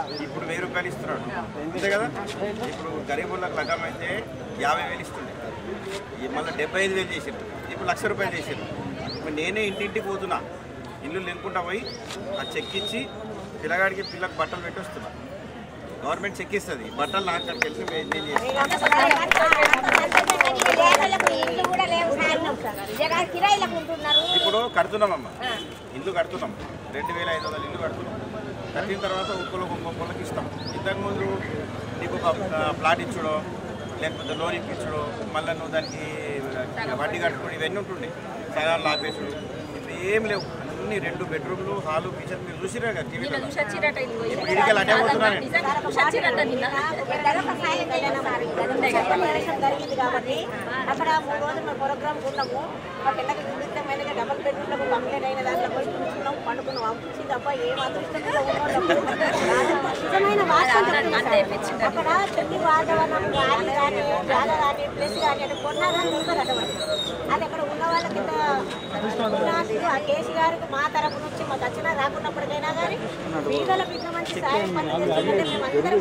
ఇప్పుడు వెయ్యి రూపాయలు ఇస్తున్నాడు అంతే కదా ఇప్పుడు గరీబులకు లగం అయితే యాభై వేలు ఇస్తుండే ఈ మళ్ళీ డెబ్బై ఐదు వేలు చేసారు ఇప్పుడు లక్ష రూపాయలు చేసారు ఇప్పుడు నేనే ఇంటింటికి పోతున్నా ఇల్లు లేకుండా పోయి ఆ చెక్ ఇచ్చి పిల్లగాడికి పిల్లకు బట్టలు పెట్టి వస్తున్నా గవర్నమెంట్ చెక్ ఇస్తుంది బట్టలు నాకు అక్కడికి వెళ్ళి నేను నేను చేస్తాను విజయవాడలకు ఇల్లు కూడా లేవు సార్ విజయవాడ కిరాయిలకు ఉంటున్నారు ఇప్పుడు కడుతున్నామమ్మా ఇల్లు కడుతున్నాం రెండు వేల ఐదు వందలు ఇల్లు కడుతున్నాం కట్టిన తర్వాత ఒక్కరికి ఒక్కొక్కరికి ఇస్తాం ఇంతకుముందు నీకు ఒక ఆ, ప్లాట్ ఇచ్చుడో లేకపోతే లోన్ ఇప్పించుడో మళ్ళీ నువ్వు దానికి వడ్డీ కట్టుకుని ఇవన్నీ ఉంటుండే సగాలు ఆపేసుడు ఇప్పుడు ఏం లేవు అన్ని రెండు బెడ్రూమ్లు హాలు కిచెన్ మీరు చూసిరే కదా టీవీలో ఇప్పుడు ఇడికెళ్ళి అటే పోతున్నా నేను పెద్దలకు సాయం చేయడం సార్ సెలబ్రేషన్ జరిగింది కాబట్టి అక్కడ మూడు రోజులు మేము ప్రోగ్రామ్ ఉన్నాము మా పిల్లకి సున్నితమైన డబల్ బెడ్రూమ్లకు కంప్లీట్ అయిన దాంట్లో పోయి కూర్చున్నాం పండుకున్నాం అనిపించి తప్ప ఏం అదృష్టంగా ఉన్నోళ్ళం నిజమైన వాస్తవం చెప్తున్నాను సార్. అక్కడ చెల్లి వాతావరణం గాలి కానీ జాగ కానీ ప్లస్ కానీ అంటే కొన్నా కానీ దొరకదు అటువంటి అది అక్కడ ఉన్న వాళ్ళకి ఇంత ఉన్నది ఆ కేసీ గారికి మా తరపు నుంచి మాకు వచ్చినా రాకున్నప్పటికైనా కానీ పేదలకు ఇంత మంచి సాయం పనులు చేస్తుంటే మేమందరం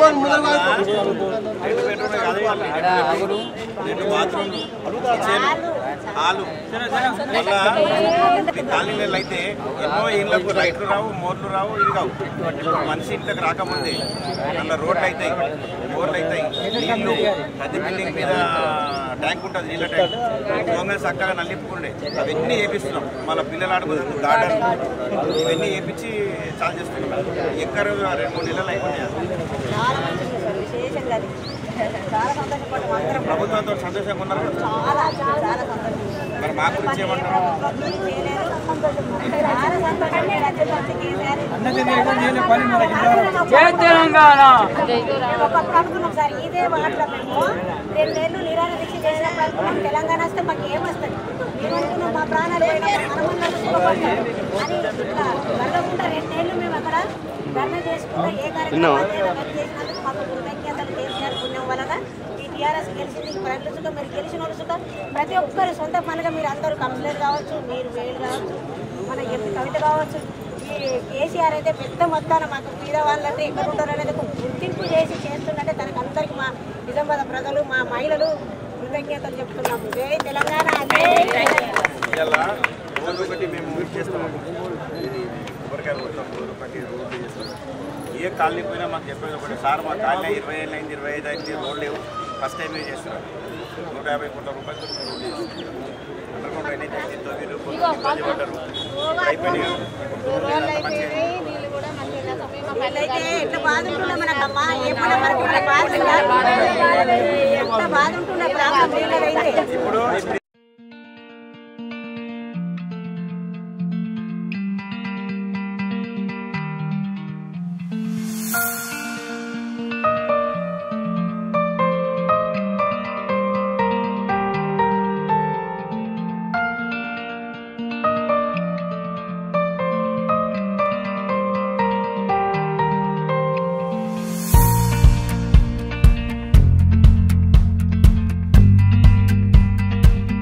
రెండు బెడ్రూమే కాదు రెండు రెండు బాత్రూమ్లు కిచెన్ హాలు మళ్ళా ఈ కాలనీలలో అయితే ఎన్నో ఇళ్ళకు లైట్లు రావు మోర్లు రావు ఇది కావు ఇప్పుడు మనిషి ఇంట్లోకి రాకముందే అందులో రోడ్లు అవుతాయి బోర్లు అవుతాయి నీళ్లు ప్రతి బిల్డింగ్ మీద ట్యాంక్ ఉంటుంది నీళ్ళ ట్యాంక్ గవర్నమెంట్ చక్కగా నల్లిప్పుకుండే అవన్నీ వేపిస్తున్నాం మళ్ళీ పిల్లలు ఆడుకునే గార్డెన్ ఇవన్నీ వేపించి చాలు చేస్తున్నాం ఎక్కడ రెండు మూడు నెలలు అయిపోయాయి చాలా మంచిది సార్ విశేషంగా అది చాలా సంతోషపడ్డాం అందరం ప్రభుత్వంతో సంతోషంగా ఉన్నారు కదా? చాలా చాలా సంతోషం మరి మా గురించి ఏమంటారు చాలా సంతోషం మీరు వచ్చేసరికి కేసీఆర్ మేము ఒకప్పుడు అనుకున్నాం సార్ ఇదే వాటిలో మేము రెండేళ్ళు నిరాహార దీక్ష చేసినప్పుడు అనుకున్నాం తెలంగాణ వస్తే మాకు ఏమొస్తుంది మేము అనుకున్నాం మా ప్రాణాలు పోయినప్పుడు మనమన్నా సుఖపడతాం అని ఇట్లా వెళ్ళకుండా రెండేళ్ళు మేము అక్కడ ధర్నా చేసుకుంటా ఏ కార్యక్రమం చేసినందుకు మాకు కృతజ్ఞతలు కేసీఆర్ పుణ్యం వలన ఈ టీఆర్ఎస్ గెలిచింది ప్రజలు సుఖం మీరు గెలిచిన వాళ్ళు సుఖం ప్రతి ఒక్కరు సొంత పనిగా మీరు అందరూ కంప్లైంట్ కావచ్చు మీరు వేలు కావచ్చు మన ఎంపీ కవిత కావచ్చు ఈ కేసీఆర్ అయితే పెద్ద మొత్తాన మాకు పేద వాళ్ళంటే ఎక్కడ ఉంటారు అనేది ఒక గుర్తింపు చేసి చేస్తున్నట్టే తనకు అందరికి మా నిజామాబాద్ ప్రజలు మా మహిళలు కృతజ్ఞతలు చెప్తున్నాము జై తెలంగాణ జై తెలంగాణ. ఇలా రోజు ఒకటి మేము ఊరి చేస్తాం ఇది కొబ్బరికాయలు కొడతాం రోజు ఒకటి రోడ్లు చేస్తాం ఏ కాలనీ పోయినా మాకు చెప్పేది ఒకటి సార్ మా కాలనీ ఇరవై ఏళ్ళు అయింది ఇరవై ఐదు అయింది రోడ్ లేవు ఫస్ట్ టైం మేము చేస్తున్నాం నూట యాభై కోట్ల రూపాయలతో మేము రోడ్లు చేస్తున్నాం అండర్గ్రౌండ్ డ్రైనేజ్ అయింది తొమ్మిది కొంచెం ఇబ్బంది పడ్డారు అయిపోయినాయి ఇప్పుడు రోడ్లు అంతా మంచిగా అయింది. వీళ్ళైతే ఎట్లా బాధ ఉంటుండే మనకమ్మా ఏ పని వరకు ఉన్న బాధ ఉందా? ఎంత బాధ ఉంటుండే ప్రాబ్లం వీళ్ళదైతే ఇప్పుడు ఇప్పుడు ఆ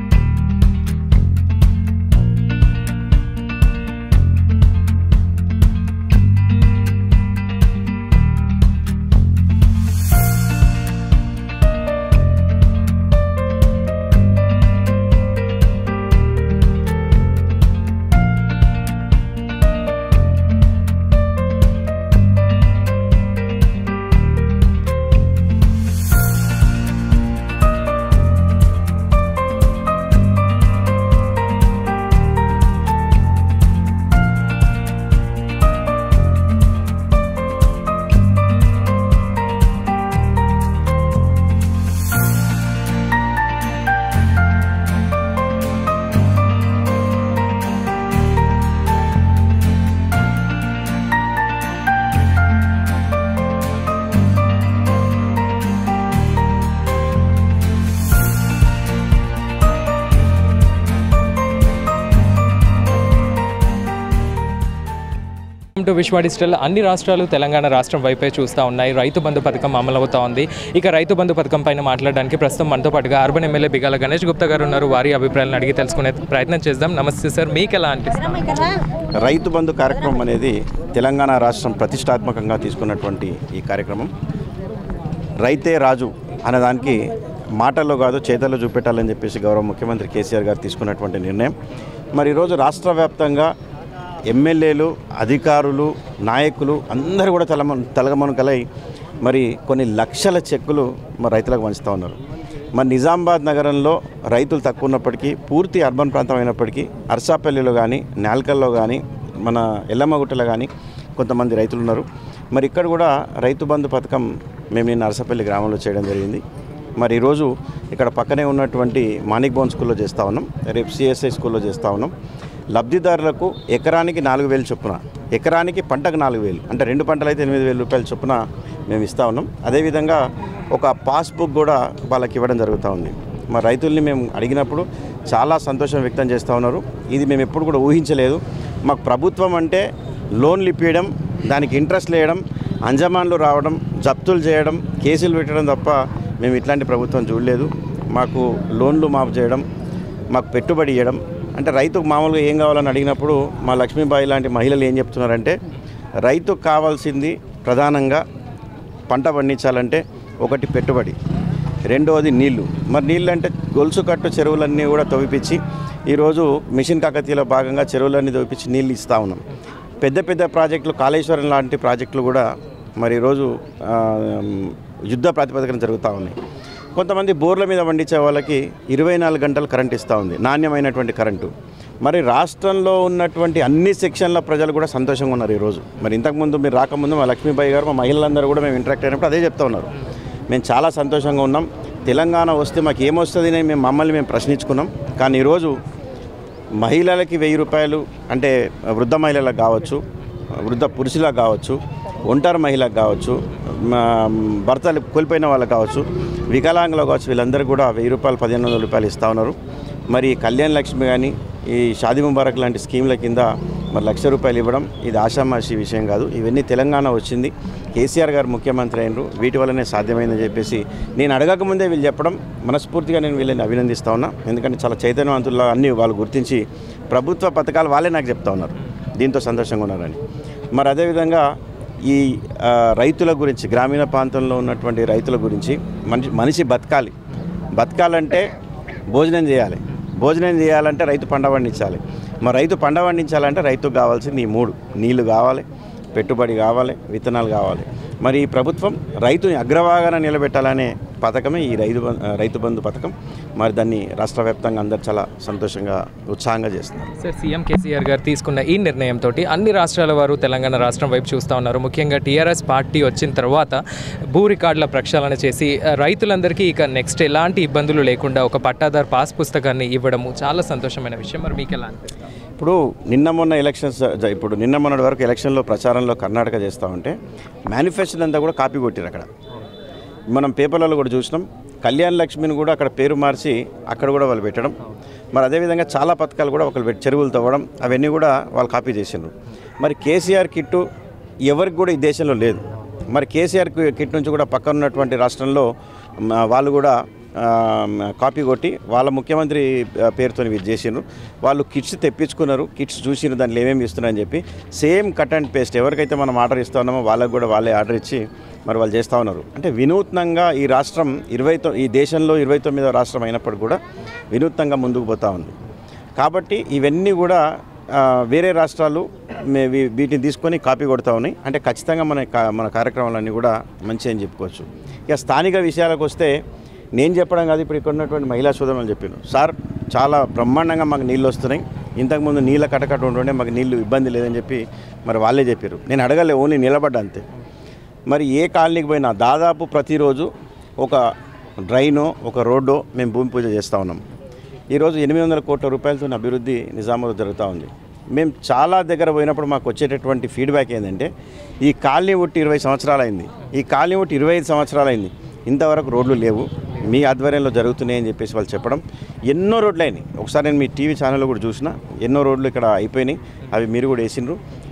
టు విశ్వ డిజిటల్ అన్ని రాష్ట్రాలు తెలంగాణ రాష్ట్రం వైపే చూస్తూ ఉన్నాయి రైతు బంధు పథకం అమలు అవుతా ఉంది ఇక రైతు బంధు పథకం పైన మాట్లాడడానికి ప్రస్తుతం మనతో పాటుగా అర్బన్ ఎమ్మెల్యే బిగాల గణేష్ గుప్తా గారు ఉన్నారు వారి అభిప్రాయాలను అడిగి తెలుసుకునే ప్రయత్నం చేద్దాం నమస్తే సార్ మీకు ఎలా అనిపిస్తుంది రైతు బంధు కార్యక్రమం అనేది తెలంగాణ రాష్ట్రం ప్రతిష్టాత్మకంగా తీసుకున్నటువంటి ఈ కార్యక్రమం రైతే రాజు అనేదానికి మాటల్లో కాదు చేతల్లో చూపెట్టాలని చెప్పేసి గౌరవ ముఖ్యమంత్రి కేసీఆర్ గారు తీసుకున్నటువంటి నిర్ణయం మరి ఈరోజు రాష్ట్ర వ్యాప్తంగా ఎమ్మెల్యేలు అధికారులు నాయకులు అందరూ కూడా తలమ తలగమనుకలై మరి కొన్ని లక్షల చెక్కులు మరి రైతులకు పంచుతూ ఉన్నారు మరి నిజామాబాద్ నగరంలో రైతులు తక్కువ ఉన్నప్పటికీ పూర్తి అర్బన్ ప్రాంతం అయినప్పటికీ అర్సాపల్లిలో కానీ నాల్కల్లో కానీ మన ఎల్లమ్మగుట్టలో కానీ కొంతమంది రైతులు ఉన్నారు మరి ఇక్కడ కూడా రైతు బంధు పథకం మేము నిన్న అరసపల్లి గ్రామంలో చేయడం జరిగింది మరి ఈరోజు ఇక్కడ పక్కనే ఉన్నటువంటి మాణిక్ భవన్ స్కూల్లో చేస్తూ ఉన్నాం రేపు సిఎస్ఐ స్కూల్లో చేస్తూ ఉన్నాం లబ్ధిదారులకు ఎకరానికి నాలుగు వేలు చొప్పున ఎకరానికి పంటకు నాలుగు వేలు అంటే రెండు పంటలు అయితే ఎనిమిది వేల రూపాయల చొప్పున మేము ఇస్తూ ఉన్నాం అదేవిధంగా ఒక పాస్బుక్ కూడా వాళ్ళకి ఇవ్వడం జరుగుతూ ఉంది మా రైతుల్ని మేము అడిగినప్పుడు చాలా సంతోషం వ్యక్తం చేస్తూ ఉన్నారు ఇది మేము ఎప్పుడు కూడా ఊహించలేదు మాకు ప్రభుత్వం అంటే లోన్లు ఇప్పించడం దానికి ఇంట్రెస్ట్ వేయడం అంజమాన్లు రావడం జప్తులు చేయడం కేసులు పెట్టడం తప్ప మేము ఇట్లాంటి ప్రభుత్వం చూడలేదు మాకు లోన్లు మాఫ్ చేయడం మాకు పెట్టుబడి ఇవ్వడం అంటే రైతుకు మామూలుగా ఏం కావాలని అడిగినప్పుడు మా లక్ష్మీబాయి లాంటి మహిళలు ఏం చెప్తున్నారంటే రైతుకు కావాల్సింది ప్రధానంగా పంట పండించాలంటే ఒకటి పెట్టుబడి రెండవది నీళ్లు మరి నీళ్ళు అంటే గొలుసు కట్టు చెరువులన్నీ కూడా తవ్విపించి ఈరోజు మిషన్ కాకతీయలో భాగంగా చెరువులన్నీ తవ్విపించి నీళ్ళు ఇస్తూ ఉన్నాం పెద్ద పెద్ద ప్రాజెక్టులు కాళేశ్వరం లాంటి ప్రాజెక్టులు కూడా మరి ఈరోజు ఆ, యుద్ధ ప్రాతిపదికన జరుగుతూ ఉన్నాయి కొంతమంది బోర్ల మీద పండించే వాళ్ళకి ఇరవై నాలుగు గంటలు కరెంట్ ఇస్తూ ఉంది నాణ్యమైనటువంటి కరెంటు మరి రాష్ట్రంలో ఉన్నటువంటి అన్ని సెక్షన్ల ప్రజలు కూడా సంతోషంగా ఉన్నారు ఈరోజు మరి ఇంతకుముందు మీరు రాకముందు మా లక్ష్మీబాయి గారు మా మహిళలందరూ కూడా మేము ఇంటరాక్ట్ అయినప్పుడు అదే చెప్తా ఉన్నారు మేము చాలా సంతోషంగా ఉన్నాం తెలంగాణ వస్తే మాకు ఏమొస్తుంది అని మేము మమ్మల్ని మేము ప్రశ్నించుకున్నాం కానీ ఈరోజు మహిళలకి వెయ్యి రూపాయలు అంటే వృద్ధ మహిళలకు కావచ్చు వృద్ధ పురుషులకు కావచ్చు ఒంటరి మహిళలకు కావచ్చు మా భర్తలు కోల్పోయిన వాళ్ళకి కావచ్చు వికలాంగులకు కావచ్చు వీళ్ళందరూ కూడా వెయ్యి రూపాయలు పదిహేను వందల రూపాయలు ఇస్తూ ఉన్నారు మరి కళ్యాణ్ లక్ష్మి కానీ ఈ షాదీ ముబారక్ లాంటి స్కీమ్ల కింద మరి లక్ష రూపాయలు ఇవ్వడం ఇది ఆషామాషి విషయం కాదు ఇవన్నీ తెలంగాణ వచ్చింది కేసీఆర్ గారు ముఖ్యమంత్రి అయినరు వీటి వల్లనే సాధ్యమైందని చెప్పేసి నేను అడగకముందే వీళ్ళు చెప్పడం మనస్ఫూర్తిగా నేను వీళ్ళని అభినందిస్తా ఉన్నా ఎందుకంటే చాలా చైతన్యవంతుల్లో అన్నీ వాళ్ళు గుర్తించి ప్రభుత్వ పథకాలు వాళ్ళే నాకు చెప్తా ఉన్నారు దీంతో సంతోషంగా ఉన్నారని మరి అదేవిధంగా ఈ ఆ, రైతుల గురించి గ్రామీణ ప్రాంతంలో ఉన్నటువంటి రైతుల గురించి మనిషి మనిషి బతకాలి బతకాలంటే భోజనం చేయాలి భోజనం చేయాలంటే రైతు పంట పండించాలి మరి రైతు పంట పండించాలంటే రైతుకు కావాల్సింది ఈ మూడు నీళ్లు కావాలి పెట్టుబడి కావాలి విత్తనాలు కావాలి మరి ఈ ప్రభుత్వం రైతుని అగ్రభాగాన నిలబెట్టాలనే పథకమే ఈ రైతు బం- రైతు బంధు పథకం మరి దాన్ని రాష్ట్ర వ్యాప్తంగా అందరు చాలా సంతోషంగా ఉత్సాహంగా చేస్తున్నారు సార్ సీఎం కేసీఆర్ గారు తీసుకున్న ఈ నిర్ణయంతో అన్ని రాష్ట్రాల వారు తెలంగాణ రాష్ట్రం వైపు చూస్తూ ఉన్నారు ముఖ్యంగా టీఆర్ఎస్ పార్టీ వచ్చిన తర్వాత భూ రికార్డుల ప్రక్షాళన చేసి ఆ, రైతులందరికీ ఇక నెక్స్ట్ ఎలాంటి ఇబ్బందులు లేకుండా ఒక పట్టాదారు పాస్ పుస్తకాన్ని ఇవ్వడము చాలా సంతోషమైన విషయం మరి మీకు ఎలా అనిపిస్తుంది ఇప్పుడు నిన్న మొన్న ఎలక్షన్స్ జ- ఇప్పుడు నిన్న మొన్నటి వరకు ఎలక్షన్లో ప్రచారంలో కర్ణాటక చేస్తూ ఉంటే మేనిఫెస్టో అంతా కూడా కాపీ కొట్టారు అక్కడ మనం పేపర్లలో కూడా చూసినాం కళ్యాణ్ లక్ష్మిని కూడా అక్కడ పేరు మార్చి అక్కడ కూడా వాళ్ళు పెట్టడం మరి అదేవిధంగా చాలా పథకాలు కూడా ఒకళ్ళు పెట్టి చెరువులు తవ్వడం అవన్నీ కూడా వాళ్ళు కాపీ చేసిండ్రు మరి కేసీఆర్ కిట్టు ఎవరికి కూడా ఈ దేశంలో లేదు మరి కేసీఆర్ కి- కిట్ నుంచి కూడా పక్కన ఉన్నటువంటి రాష్ట్రంలో మ, వాళ్ళు కూడా ఆ, కాపీ కొట్టి వాళ్ళ ముఖ్యమంత్రి ఆ, పేరుతో ఇది చేసిండ్రు వాళ్ళు కిట్స్ తెప్పించుకున్నారు కిట్స్ చూసిండ్రు దాంట్లో ఏమేమి ఇస్తున్నారని చెప్పి సేమ్ కట్ అండ్ పేస్ట్ ఎవరికైతే మనం ఆర్డర్ ఇస్తా ఉన్నామో వాళ్ళకు కూడా వాళ్ళే ఆర్డర్ ఇచ్చి మరి వాళ్ళు చేస్తూ ఉన్నారు అంటే వినూత్నంగా ఈ రాష్ట్రం ఇరవై తొ ఈ దేశంలో ఇరవై తొమ్మిదవ రాష్ట్రం అయినప్పటికీ కూడా వినూత్నంగా ముందుకు పోతూ ఉంది కాబట్టి ఇవన్నీ కూడా ఆ, వేరే రాష్ట్రాలు మే- వీ- వీటిని తీసుకొని కాపీ కొడతా ఉన్నాయి అంటే ఖచ్చితంగా మన కా- మన కార్యక్రమాలన్నీ కూడా మంచి అని చెప్పుకోవచ్చు ఇక స్థానిక విషయాలకు వస్తే నేను చెప్పడం కాదు ఇప్పుడు ఇక్కడ ఉన్నటువంటి మహిళా సోదరులు చెప్పాను సార్ చాలా బ్రహ్మాండంగా మాకు నీళ్ళు వస్తున్నాయి ఇంతకుముందు నీళ్ళ కటకట ఉంటుండే మాకు నీళ్ళు ఇబ్బంది లేదని చెప్పి మరి వాళ్ళే చెప్పారు నేను అడగలే ఓన్లీ నిలబడ్డా అంతే మరి ఏ కాలనీకి పోయినా దాదాపు ప్రతిరోజు ఒక డ్రైనో ఒక రోడ్డో మేము భూమి పూజ చేస్తూ ఉన్నాం ఈరోజు ఎనిమిది వందల కోట్ల రూపాయలతో అభివృద్ధి నిజామాబాద్ జరుగుతూ ఉంది మేము చాలా దగ్గర పోయినప్పుడు మాకు వచ్చేటటువంటి ఫీడ్బ్యాక్ ఏంటంటే ఈ కాలనీ ఒట్టి ఇరవై సంవత్సరాలు అయింది ఈ కాలనీ ఒట్టి ఇరవై ఐదు సంవత్సరాలు అయింది ఇంతవరకు రోడ్లు లేవు మీ ఆధ్వర్యంలో జరుగుతున్నాయి అని చెప్పేసి వాళ్ళు చెప్పడం ఎన్నో రోడ్లు అయినాయి ఒకసారి నేను మీ టీవీ ఛానల్లో కూడా చూసిన ఎన్నో రోడ్లు ఇక్కడ అయిపోయినాయి అవి మీరు కూడా వేసిండ్రు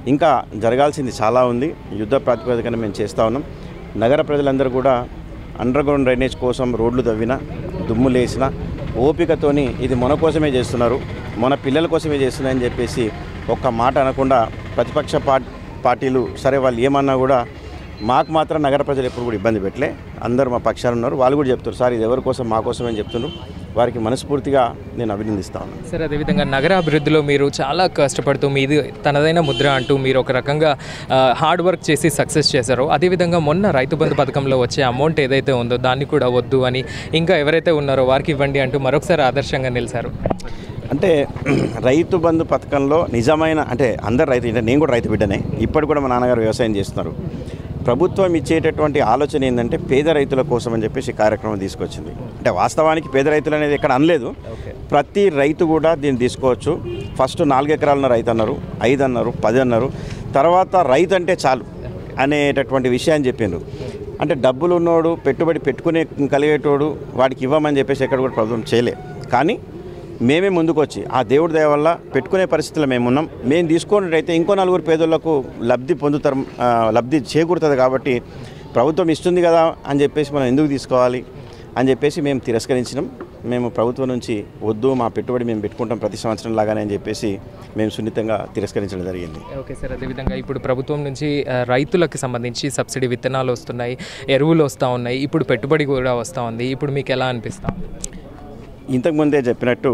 ఇంకా జరగాల్సింది చాలా ఉంది యుద్ధ ప్రాతిపదికన మేము చేస్తూ ఉన్నాం నగర ప్రజలందరూ కూడా అండర్ గ్రౌండ్ డ్రైనేజ్ కోసం రోడ్లు తవ్విన దుమ్ము లేసిన ఓపికతోని ఇది మన కోసమే చేస్తున్నారు మన పిల్లల కోసమే చేస్తున్నారని చెప్పేసి ఒక్క మాట అనకుండా ప్రతిపక్ష పార్ట్ పార్టీలు సరే వాళ్ళు ఏమన్నా కూడా మాకు మాత్రం నగర ప్రజలు ఎప్పుడు కూడా ఇబ్బంది పెట్టలే అందరూ మా పక్షాలు ఉన్నారు వాళ్ళు కూడా చెప్తారు సార్ ఇది ఎవరి కోసం మా కోసమే అని చెప్తున్నారు వారికి మనస్ఫూర్తిగా నేను అభినందిస్తా ఉన్నాను సార్ అదేవిధంగా నగర అభివృద్ధిలో మీరు చాలా కష్టపడుతూ మీది తనదైన ముద్ర అంటూ మీరు ఒక రకంగా ఆ, హార్డ్ వర్క్ చేసి సక్సెస్ చేశారో అదేవిధంగా మొన్న రైతు బంధు పథకంలో వచ్చే అమౌంట్ ఏదైతే ఉందో దాన్ని కూడా వద్దు అని ఇంకా ఎవరైతే ఉన్నారో వారికి ఇవ్వండి అంటూ మరొకసారి ఆదర్శంగా నిలిచారు అంటే రైతు బంధు పథకంలో నిజమైన అంటే అందరు రైతు అంటే నేను కూడా రైతు బిడ్డనే ఇప్పటి కూడా మా నాన్నగారు వ్యవసాయం చేస్తున్నారు ప్రభుత్వం ఇచ్చేటటువంటి ఆలోచన ఏంటంటే పేద రైతుల కోసం అని చెప్పేసి ఈ కార్యక్రమం తీసుకొచ్చింది అంటే వాస్తవానికి పేద రైతులు అనేది ఎక్కడ అనలేదు ప్రతి రైతు కూడా దీన్ని తీసుకోవచ్చు ఫస్ట్ నాలుగు ఎకరాలున్న రైతు అన్నారు ఐదు అన్నారు పది అన్నారు తర్వాత రైతు అంటే చాలు అనేటటువంటి విషయాన్ని చెప్పిండ్రు అంటే డబ్బులు ఉన్నోడు పెట్టుబడి పెట్టుకునే కలిగేటోడు వాడికి ఇవ్వమని చెప్పేసి ఎక్కడ కూడా ప్రభుత్వం చేయలే కానీ మేమే ముందుకు వచ్చి ఆ దేవుడి దయ వల్ల పెట్టుకునే పరిస్థితుల్లో మేము ఉన్నాం మేము తీసుకున్నట్టయితే ఇంకో నలుగురు పేదోళ్లకు లబ్ధి పొందుతారు ఆ, లబ్ధి చేకూరుతుంది కాబట్టి ప్రభుత్వం ఇస్తుంది కదా అని చెప్పేసి మనం ఎందుకు తీసుకోవాలి అని చెప్పేసి మేము తిరస్కరించినాం మేము ప్రభుత్వం నుంచి వద్దు మా పెట్టుబడి మేము పెట్టుకుంటాం ప్రతి సంవత్సరం లాగానే అని చెప్పేసి మేము సున్నితంగా తిరస్కరించడం జరిగింది ఓకే సార్ అదేవిధంగా ఇప్పుడు ప్రభుత్వం నుంచి ఆ, రైతులకు సంబంధించి సబ్సిడీ విత్తనాలు వస్తున్నాయి ఎరువులు వస్తూ ఉన్నాయి ఇప్పుడు పెట్టుబడి కూడా వస్తూ ఉంది ఇప్పుడు మీకు ఎలా అనిపిస్తా ఉంది? ఇంతకుముందే చెప్పినట్టు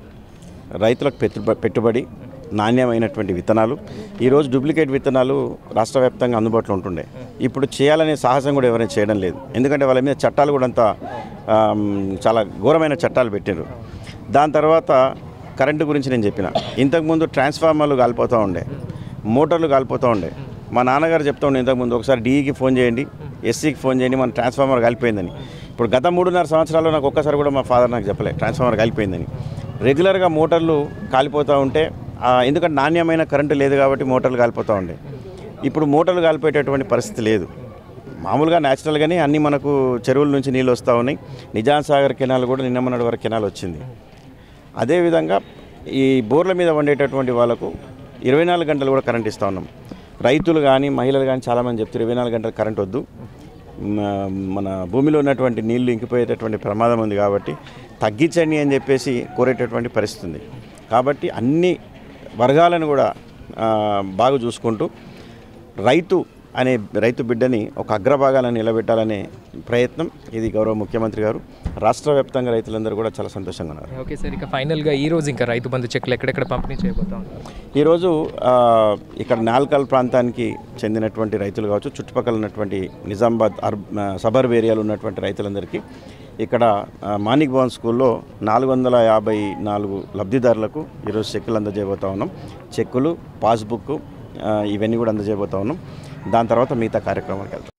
రైతులకు పెట్టుబ పెట్టుబడి నాణ్యమైనటువంటి విత్తనాలు ఈరోజు డూప్లికేట్ విత్తనాలు రాష్ట్ర వ్యాప్తంగా అందుబాటులో ఉంటుండే ఇప్పుడు చేయాలనే సాహసం కూడా ఎవరైనా చేయడం లేదు ఎందుకంటే వాళ్ళ మీద చట్టాలు కూడా అంతా ఆమ్, చాలా ఘోరమైన చట్టాలు పెట్టారు దాని తర్వాత కరెంటు గురించి నేను చెప్పిన ఇంతకుముందు ట్రాన్స్ఫార్మర్లు కాలిపోతూ ఉండే మోటార్లు కాలిపోతూ ఉండే మా నాన్నగారు చెప్తా ఉండే ఇంతకుముందు ఒకసారి డీఈకి ఫోన్ చేయండి ఎస్సీకి ఫోన్ చేయండి మన ట్రాన్స్ఫార్మర్ కాలిపోయిందని ఇప్పుడు గత మూడున్నర సంవత్సరాల్లో నాకు ఒక్కసారి కూడా మా ఫాదర్ నాకు చెప్పలే ట్రాన్స్ఫార్మర్ కాలిపోయిందని రెగ్యులర్గా మోటార్లు కాలిపోతూ ఉంటే ఆ, ఎందుకంటే నాణ్యమైన కరెంటు లేదు కాబట్టి మోటార్లు కాలిపోతూ ఉండే ఇప్పుడు మోటార్లు కాలిపోయేటటువంటి పరిస్థితి లేదు మామూలుగా న్యాచురల్గానే అన్నీ మనకు చెరువుల నుంచి నీళ్ళు వస్తూ ఉన్నాయి నిజాం సాగర్ కెనాల్ కూడా నిన్న మొన్నటి వరకు కెనాల్ వచ్చింది అదేవిధంగా ఈ బోర్ల మీద వండేటటువంటి వాళ్ళకు ఇరవై నాలుగు గంటలు కూడా కరెంట్ ఇస్తూ ఉన్నాం రైతులు కానీ మహిళలు కానీ చాలామంది చెప్తారు ఇరవై నాలుగు గంటలు కరెంట్ వద్దు మ- మన భూమిలో ఉన్నటువంటి నీళ్లు ఇంకిపోయేటటువంటి ప్రమాదం ఉంది కాబట్టి తగ్గించండి అని చెప్పేసి కోరేటటువంటి పరిస్థితి ఉంది కాబట్టి అన్ని వర్గాలను కూడా ఆ, బాగా చూసుకుంటూ రైతు అనే రైతు బిడ్డని ఒక అగ్రభాగాలను నిలబెట్టాలనే ప్రయత్నం ఇది గౌరవ ముఖ్యమంత్రి గారు రాష్ట్ర వ్యాప్తంగా రైతులందరూ కూడా చాలా సంతోషంగా ఉన్నారు ఓకే సార్ ఇక ఫైనల్గా ఈ రోజు ఇంకా రైతు బంధు చెక్లు ఎక్కడెక్కడ పంపిణీ చేయబోతా ఉన్నారు ఈరోజు ఆ, ఇక్కడ నాల్కల్ ప్రాంతానికి చెందినటువంటి రైతులు కావచ్చు చుట్టుపక్కల ఉన్నటువంటి నిజామాబాద్ అర్ సబర్బ్ ఏరియాలో ఉన్నటువంటి రైతులందరికీ ఇక్కడ ఆ, మాణిక్ భవన్ స్కూల్లో నాలుగు వందల యాభై నాలుగు లబ్ధిదారులకు ఈరోజు చెక్కులు అందజేయబోతా ఉన్నాం చెక్కులు పాస్బుక్ ఆ, ఇవన్నీ కూడా అందజేయబోతా ఉన్నాం దాని తర్వాత మిగతా కార్యక్రమాలకు వెళ్తాం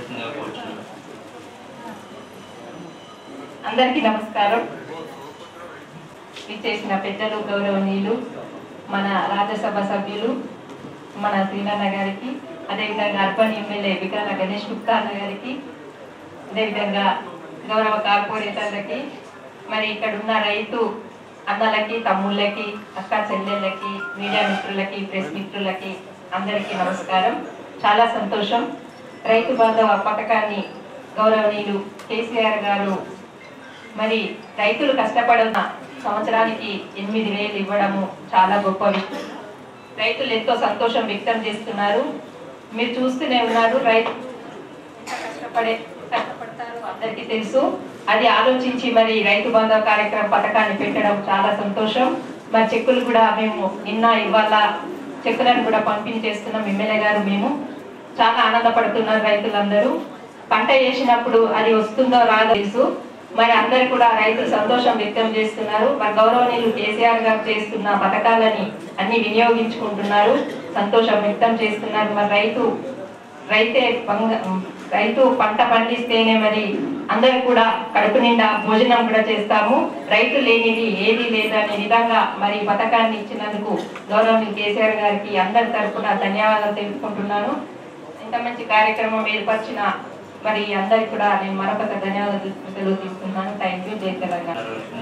మాట్లాడుతుందిగా కోరుచున్నాను అందరికీ నమస్కారం ఇచ్చేసిన పెద్దలు గౌరవనీయులు మన రాజ్యసభ సభ్యులు మన శ్రీనాన్న గారికి అదేవిధంగా అర్బన్ ఎమ్మెల్యే వికాల గణేష్ గుప్తా అన్న గారికి అదేవిధంగా గౌరవ కార్పొరేటర్లకి మరి ఇక్కడ ఉన్న రైతు అన్నలకి తమ్ముళ్ళకి అక్క చెల్లెళ్ళకి మీడియా మిత్రులకి ప్రెస్ మిత్రులకి అందరికీ నమస్కారం చాలా సంతోషం రైతు బాంధవ పథకాన్ని గౌరవనీయులు కేసీఆర్ గారు మరి రైతులు కష్టపడున్న సంవత్సరానికి ఎనిమిది వేలు ఇవ్వడము చాలా గొప్ప విషయం రైతులు ఎంతో సంతోషం వ్యక్తం చేస్తున్నారు మీరు చూస్తూనే ఉన్నారు రైతు ఎంత కష్టపడే కష్టపడతారు అందరికీ తెలుసు అది ఆలోచించి మరి రైతు బంధవ కార్యక్రమం పథకాన్ని పెట్టడం చాలా సంతోషం మరి చెక్కులు కూడా మేము నిన్న ఇవాళ చెక్కులను కూడా పంపిణీ చేస్తున్నాం ఎమ్మెల్యే గారు మేము చాలా ఆనందపడుతున్నారు రైతులందరూ పంట వేసినప్పుడు అది వస్తుందో రాదో తెలుసు మరి అందరు కూడా రైతులు సంతోషం వ్యక్తం చేస్తున్నారు మరి గౌరవనీయులు కేసీఆర్ గారు చేస్తున్న పథకాలని అన్ని వినియోగించుకుంటున్నారు సంతోషం వ్యక్తం చేస్తున్నారు మరి రైతు రైతే పంగ- రైతు పంట పండిస్తేనే మరి అందరు కూడా కడుపు నిండా భోజనం కూడా చేస్తాము రైతు లేనిది ఏది లేదు అనే విధంగా మరి ఈ పథకాన్ని ఇచ్చినందుకు గౌరవనీయులు కేసీఆర్ గారికి అందరి తరఫున ధన్యవాదాలు తెలుపుకుంటున్నాను ఇంత మంచి కార్యక్రమం ఏర్పరిచిన మరి అందరికి కూడా నేను మరొక ధన్యవాదాలు తెలియజేస్తున్నాను థ్యాంక్ యూ జై తెలంగాణ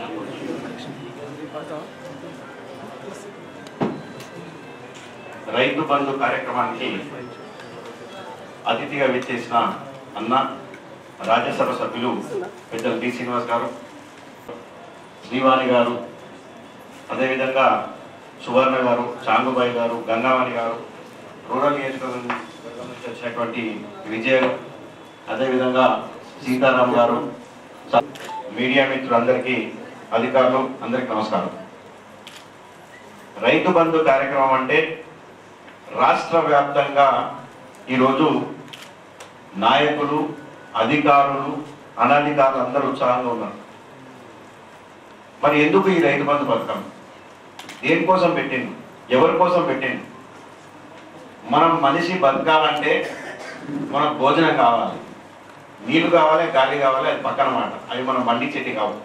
రైతు బంధు కార్యక్రమానికి అతిథిగా విచ్చేసిన అన్న రాజ్యసభ సభ్యులు పెద్దలు టి శ్రీనివాస్ గారు శ్రీవాణి గారు అదేవిధంగా సువర్ణ గారు చాంగుబాయి గారు గంగావాణి గారు రూరల్ నియోజకవర్గం నుంచి వచ్చినటువంటి విజయ్ అదేవిధంగా సీతారాం గారు స- మీడియా మిత్రులందరికీ అధికారులు అందరికీ నమస్కారం రైతు బంధు కార్యక్రమం అంటే రాష్ట్ర వ్యాప్తంగా ఈరోజు నాయకులు అధికారులు అనధికారులు అందరూ ఉత్సాహంగా ఉన్నారు మరి ఎందుకు ఈ రైతు బంధు పథకం దేనికోసం పెట్టింది ఎవరి కోసం పెట్టింది మనం మనిషి బతకాలంటే మనకు భోజనం కావాలి నీళ్లు కావాలి గాలి కావాలి అది పక్కన మాట అవి మనం పండించేటి కావు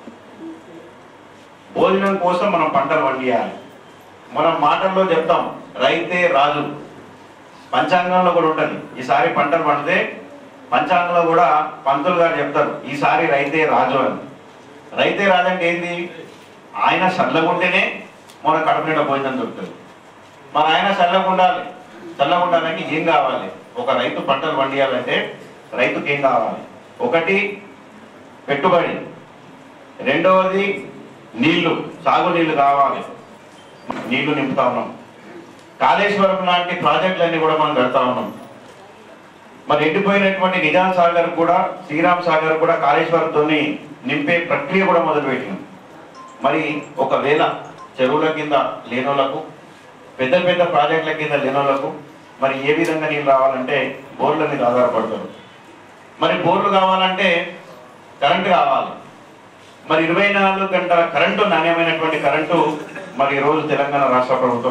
భోజనం కోసం మనం పంటలు పండియాలి మనం మాటల్లో చెప్తాం రైతే రాజు పంచాంగంలో కూడా ఉంటుంది ఈసారి పంటలు పండితే పంచాంగంలో కూడా పంతులు గారు చెప్తారు ఈసారి రైతే రాజు అని రైతే రాజు అంటే ఏంది ఆయన చల్లగుంటేనే మన కడుపు నిండా భోజనం దొరుకుతుంది మన ఆయన చల్లగా ఉండాలి చల్లగా ఉండాలంటే ఏం కావాలి ఒక రైతు పంటలు పండియాలంటే రైతుకి ఏం కావాలి ఒకటి పెట్టుబడి రెండవది నీళ్లు సాగునీళ్లు కావాలి నీళ్లు నింపుతా ఉన్నాం కాళేశ్వరం లాంటి ప్రాజెక్టులన్నీ కూడా మనం కడతా ఉన్నాం మరి ఎండిపోయినటువంటి నిజాం సాగర్ కూడా శ్రీరామ్ సాగర్ కూడా కాళేశ్వరంతో నింపే ప్రక్రియ కూడా మొదలుపెట్టినాం మరి ఒకవేళ చెరువుల కింద లేనోళ్లకు పెద్ద పెద్ద ప్రాజెక్టుల కింద లేనోళ్లకు మరి ఏ విధంగా నీళ్ళు రావాలంటే బోర్ల మీద ఆధారపడతారు మరి బోర్లు కావాలంటే కరెంటు కావాలి మరి ఇరవై నాలుగు గంటల కరెంటు నాణ్యమైనటువంటి కరెంటు మరి ఈ రోజు తెలంగాణ రాష్ట్ర ప్రభుత్వం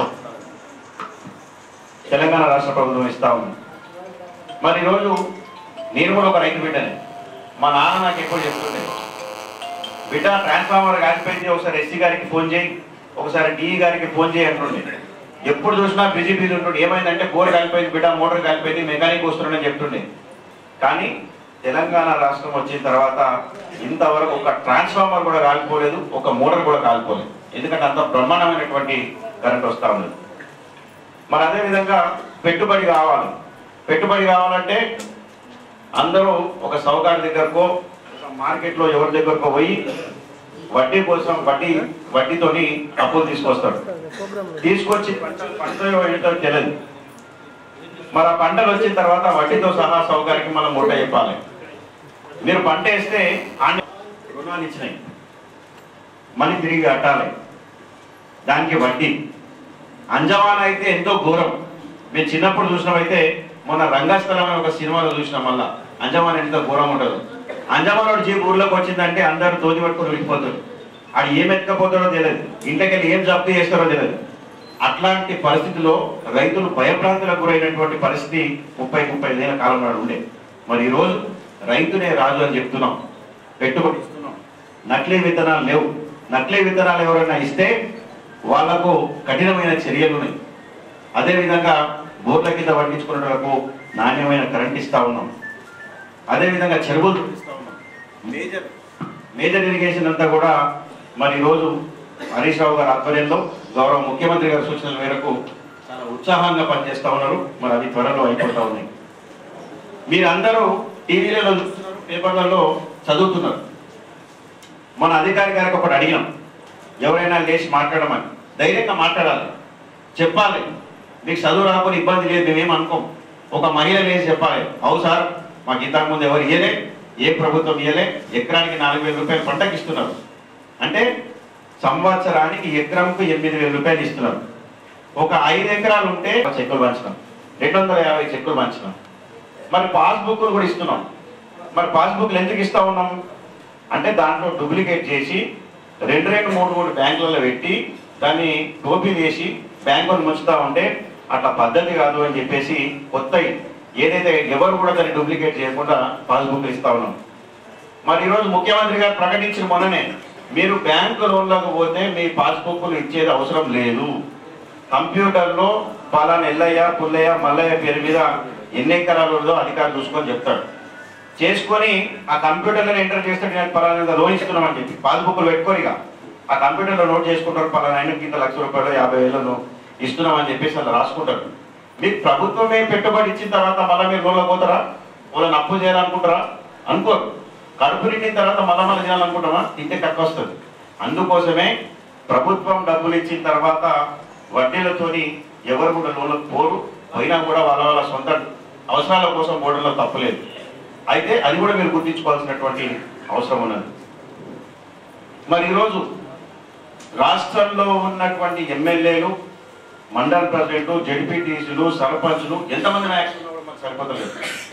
తెలంగాణ రాష్ట్ర ప్రభుత్వం ఇస్తా ఉంది మరి ఈరోజు నేను కూడా ఒక రైతు బిడ్డని మా నాన్న నాకు ఎప్పుడు చెప్తుండే బిడ్డ ట్రాన్స్ఫార్మర్ కాలిపోయింది ఒకసారి ఎస్సీ గారికి ఫోన్ చేయి ఒకసారి డిఈ గారికి ఫోన్ చేయి అంటుండే ఎప్పుడు చూసినా బిజీ బిజీ ఉంటుండే ఏమైందంటే బోర్ కాలిపోయింది బిడ్డ మోటార్ కాలిపోయింది మెకానిక్ వస్తున్నాడని చెప్తుండే కానీ తెలంగాణ రాష్ట్రం వచ్చిన తర్వాత ఇంతవరకు ఒక ట్రాన్స్ఫార్మర్ కూడా కాలిపోలేదు ఒక మోటార్ కూడా కాలిపోలేదు ఎందుకంటే అంత బ్రహ్మాండమైనటువంటి కరెంట్ వస్తా ఉంది మరి అదే విధంగా పెట్టుబడి కావాలి పెట్టుబడి కావాలంటే అందరూ ఒక సౌకారు దగ్గరకో ఒక మార్కెట్లో ఎవరి దగ్గరకో పోయి వడ్డీ కోసం వడ్డీ వడ్డీతోని అప్పులు తీసుకొస్తాడు తీసుకొచ్చి పంట పంట ఏంటో తెలియదు మరి ఆ పంటలు వచ్చిన తర్వాత వడ్డీతో సహా సౌకర్యానికి మనం మూట చెప్పాలి మీరు పంట వేస్తే ఆంధ్ర రుణాలు ఇచ్చినాయి మళ్ళీ తిరిగి కట్టాలి దానికి వడ్డీ అంజమాన్ అయితే ఎంతో ఘోరం మేము చిన్నప్పుడు చూసినామైతే మొన్న రంగస్థలం అనే ఒక సినిమాలో చూసినాం మళ్ళా అంజమాన్ ఎంత ఘోరం ఉండదు అంజమాన్ వాడు జీప్ ఊర్లోకి వచ్చిందంటే అందరూ తోది పట్టుకొని వెళ్ళిపోతారు ఆడు ఏం ఎత్తుకపోతాడో తెలియదు ఇంటికి వెళ్ళి ఏం జప్తు చేస్తారో తెలియదు అట్లాంటి పరిస్థితిలో రైతులు భయభ్రాంతులకు గురైనటువంటి పరిస్థితి ముప్పై ముప్పై ఐదేళ్ల కాలం నాడు ఉండే మరి ఈరోజు రైతునే రాజు అని చెప్తున్నాం పెట్టుబడి ఇస్తున్నాం నకిలీ విత్తనాలు లేవు నకిలీ విత్తనాలు ఎవరైనా ఇస్తే వాళ్లకు కఠినమైన చర్యలు ఉన్నాయి అదేవిధంగా బోర్ల కింద పండించుకున్నలకు నాణ్యమైన కరెంట్ ఇస్తా ఉన్నాం అదేవిధంగా చెరువులు ఇస్తా ఉన్నాం మేజర్ మేజర్ ఇరిగేషన్ అంతా కూడా మరి ఈరోజు హరీష్ రావు గారి ఆధ్వర్యంలో గౌరవ ముఖ్యమంత్రి గారి సూచనల మేరకు చాలా ఉత్సాహంగా పనిచేస్తా ఉన్నారు మరి అవి త్వరలో అయిపోతా ఉన్నాయి మీరందరూ టీవీలలో చూస్తున్నారు పేపర్లలో చదువుతున్నారు మన అధికారి గారికి ఒకటి అడిగినాం ఎవరైనా లేచి మాట్లాడమని ధైర్యంగా మాట్లాడాలి చెప్పాలి మీకు చదువు రాకపోతే ఇబ్బంది లేదు మేమేం అనుకోం ఒక మహిళ లేచి చెప్పాలి అవు సార్ మాకు ఇంతకు ముందు ఎవరు ఇయ్యలే ఏ ప్రభుత్వం ఇయ్యలే ఎకరానికి నాలుగు వేల రూపాయలు పంటకి ఇస్తున్నారు అంటే సంవత్సరానికి ఎకరంకు ఎనిమిది వేల రూపాయలు ఇస్తున్నారు ఒక ఐదు ఎకరాలు ఉంటే చెక్కులు పంచినాం రెండు వందల యాభై చెక్కులు పంచినాం మరి పాస్బుక్లు కూడా ఇస్తున్నాం మరి పాస్బుక్లు ఎందుకు ఇస్తా ఉన్నాం అంటే దాంట్లో డూప్లికేట్ చేసి రెండు రెండు మూడు మూడు బ్యాంకులలో పెట్టి దాన్ని టోపీ వేసి బ్యాంకులు ముంచుతా ఉంటే అట్లా పద్ధతి కాదు అని చెప్పేసి కొత్త ఏదైతే ఎవరు కూడా దాన్ని డూప్లికేట్ చేయకుండా పాస్బుక్లు ఇస్తా ఉన్నాం మరి ఈరోజు ముఖ్యమంత్రి గారు ప్రకటించిన మొన్ననే మీరు బ్యాంకు లోన్లకు పోతే మీ పాస్బుక్లు ఇచ్చేది అవసరం లేదు కంప్యూటర్లో పలానా ఎల్లయ్య పుల్లయ్య మల్లయ్య పేరు మీద ఎన్ని ఎకరాలు ఉందో అధికారులు చూసుకొని చెప్తాడు చేసుకొని ఆ కంప్యూటర్లో ఎంటర్ చేస్తే నేను పలానా లోన్ ఇస్తున్నామని చెప్పి పాస్బుక్లు పెట్టుకొని ఇక ఆ కంప్యూటర్లో నోట్ చేసుకుంటారు పలానా ఆయన కింద లక్ష రూపాయలు యాభై వేలను ఇస్తున్నామని చెప్పేసి అలా రాసుకుంటారు మీకు ప్రభుత్వమే పెట్టుబడి ఇచ్చిన తర్వాత మళ్ళీ మీరు లోన్లో పోతారా వాళ్ళని అప్పు చేయాలనుకుంటారా అనుకోరు కడుపు నిండిన తర్వాత మళ్ళా మళ్ళీ చేయాలనుకుంటామా తింటే తక్కువ వస్తుంది అందుకోసమే ప్రభుత్వం డబ్బులు ఇచ్చిన తర్వాత వడ్డీలతోని ఎవరు కూడా లోన్లకు పోరు పోయినా కూడా వాళ్ళ వాళ్ళ సొంత అవసరాల కోసం పోవడంలో తప్పలేదు అయితే అది కూడా మీరు గుర్తించుకోవాల్సినటువంటి అవసరం ఉన్నది మరి ఈరోజు రాష్ట్రంలో ఉన్నటువంటి ఎమ్మెల్యేలు మండల ప్రెసిడెంట్ జడ్పీటీసీలు సర్పంచ్లు ఎంతమంది నాయకులు ఉన్నా కూడా మనకు సరిపోతలేదు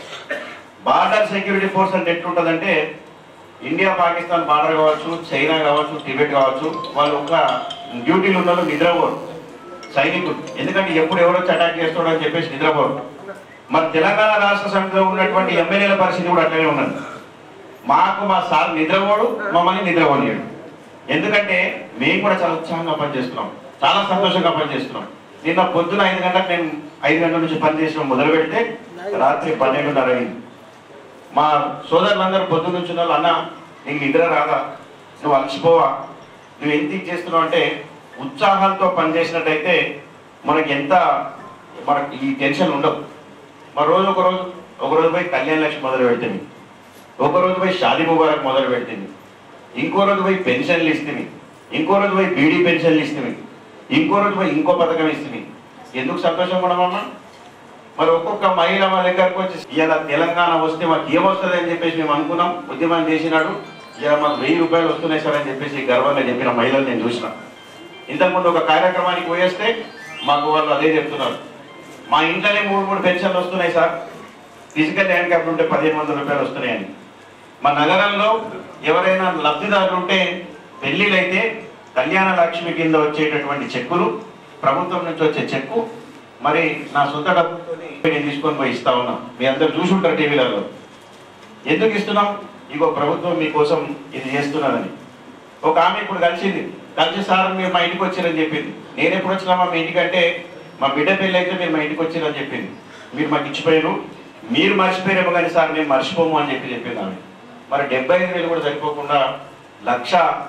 బార్డర్ సెక్యూరిటీ ఫోర్స్ అంటే ఎట్లుంటుందంటే ఇండియా పాకిస్తాన్ బార్డర్ కావచ్చు చైనా కావచ్చు టిబెట్ కావచ్చు వాళ్ళు ఒక డ్యూటీలు ఉన్న వాళ్ళు నిద్రపోరు సైనికులు ఎందుకంటే ఎప్పుడు ఎవరు వచ్చి అటాక్ చేస్తాడో అని చెప్పేసి నిద్రపోరు మరి తెలంగాణ రాష్ట్ర సమితిలో ఉన్నటువంటి ఎమ్మెల్యేల పరిస్థితి కూడా అట్లనే ఉన్నది మాకు మా సార్ నిద్రపోడు మమ్మల్ని నిద్రపోనియడు ఎందుకంటే మేము కూడా చాలా ఉత్సాహంగా పనిచేస్తున్నాం చాలా సంతోషంగా పనిచేస్తున్నాం నిన్న పొద్దున ఐదు గంటలకు నేను ఐదు గంటల నుంచి పనిచేసిన మొదలు పెడితే రాత్రి పన్నెండున్నర అయింది మా సోదరులందరూ పొద్దున్న నుంచి వాళ్ళు అన్న నీకు నిద్ర రాదా నువ్వు అలసిపోవా నువ్వు ఎంత చేస్తున్నావు అంటే ఉత్సాహంతో పనిచేసినట్టయితే మనకి ఎంత మనకి ఈ టెన్షన్ ఉండవు మరి రోజు ఒక రోజు ఒక రోజు పోయి కళ్యాణ లక్ష్మి మొదలు పెడుతుంది ఒక రోజు పోయి షాదీ ముబారక్ మొదలు పెడుతుంది ఇంకో రోజు పోయి పెన్షన్లు ఇస్తుంది ఇంకో రోజు పోయి బీడీ పెన్షన్లు ఇస్తుంది ఇంకో రోజు పోయి ఇంకో పథకం ఇస్తుంది ఎందుకు సంతోషం ఉండమమ్మా మరి ఒక్కొక్క మహిళ మా దగ్గరకు వచ్చి ఇలా తెలంగాణ వస్తే మాకు ఏమొస్తుంది అని చెప్పేసి మేము అనుకున్నాం ఉద్యమం చేసినాడు ఇలా మాకు వెయ్యి రూపాయలు వస్తున్నాయి సార్ అని చెప్పేసి గర్వంగా చెప్పిన మహిళలు నేను చూసిన ఇంతకుముందు ఒక కార్యక్రమానికి పోయేస్తే మాకు వాళ్ళు అదే చెప్తున్నారు మా ఇంట్లోనే మూడు మూడు పెన్షన్లు వస్తున్నాయి సార్ ఫిజికల్ హ్యాండిక్యాప్ ఉంటే పదిహేను వందల రూపాయలు వస్తున్నాయని మా నగరంలో ఎవరైనా లబ్ధిదారులు ఉంటే పెళ్లిలైతే కళ్యాణ లక్ష్మి కింద వచ్చేటటువంటి చెక్కులు ప్రభుత్వం నుంచి వచ్చే చెక్కు మరి నా సొంత డబ్బుతో నేను తీసుకొని పోయి ఇస్తా ఉన్నా మీ అందరు చూసి ఉంటారు టీవీలలో ఎందుకు ఇస్తున్నాం ఇగో ప్రభుత్వం మీకోసం ఇది చేస్తున్నదని ఒక ఆమె ఇప్పుడు కలిసింది కలిసి సార్ మీరు మా ఇంటికి వచ్చారని చెప్పింది నేను ఎప్పుడు వచ్చినామా మీ ఇంటికంటే మా బిడ్డ పెళ్ళి అయితే మీరు మా ఇంటికి వచ్చారని చెప్పింది మీరు మాకు ఇచ్చిపోయారు మీరు మర్చిపోయారేమో కానీ సార్ మేము మర్చిపోము అని చెప్పి చెప్పింది ఆమె మరి డెబ్బై ఐదు వేలు కూడా సరిపోకుండా లక్ష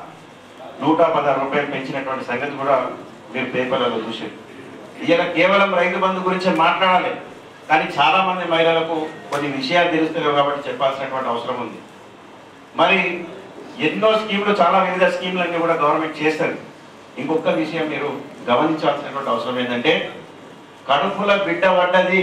నూట పదహారు రూపాయలు పెంచినటువంటి సంగతి కూడా మీరు పేపర్లలో చూసారు ఇవాళ కేవలం రైతు బంధు గురించి మాట్లాడాలి కానీ చాలా మంది మహిళలకు కొన్ని విషయాలు తెలుస్తలేవు కాబట్టి చెప్పాల్సినటువంటి అవసరం ఉంది మరి ఎన్నో స్కీములు చాలా వివిధ స్కీములన్నీ కూడా గవర్నమెంట్ చేస్తుంది ఇంకొక విషయం మీరు గమనించాల్సినటువంటి అవసరం ఏంటంటే కడుపుల బిడ్డ పడ్డది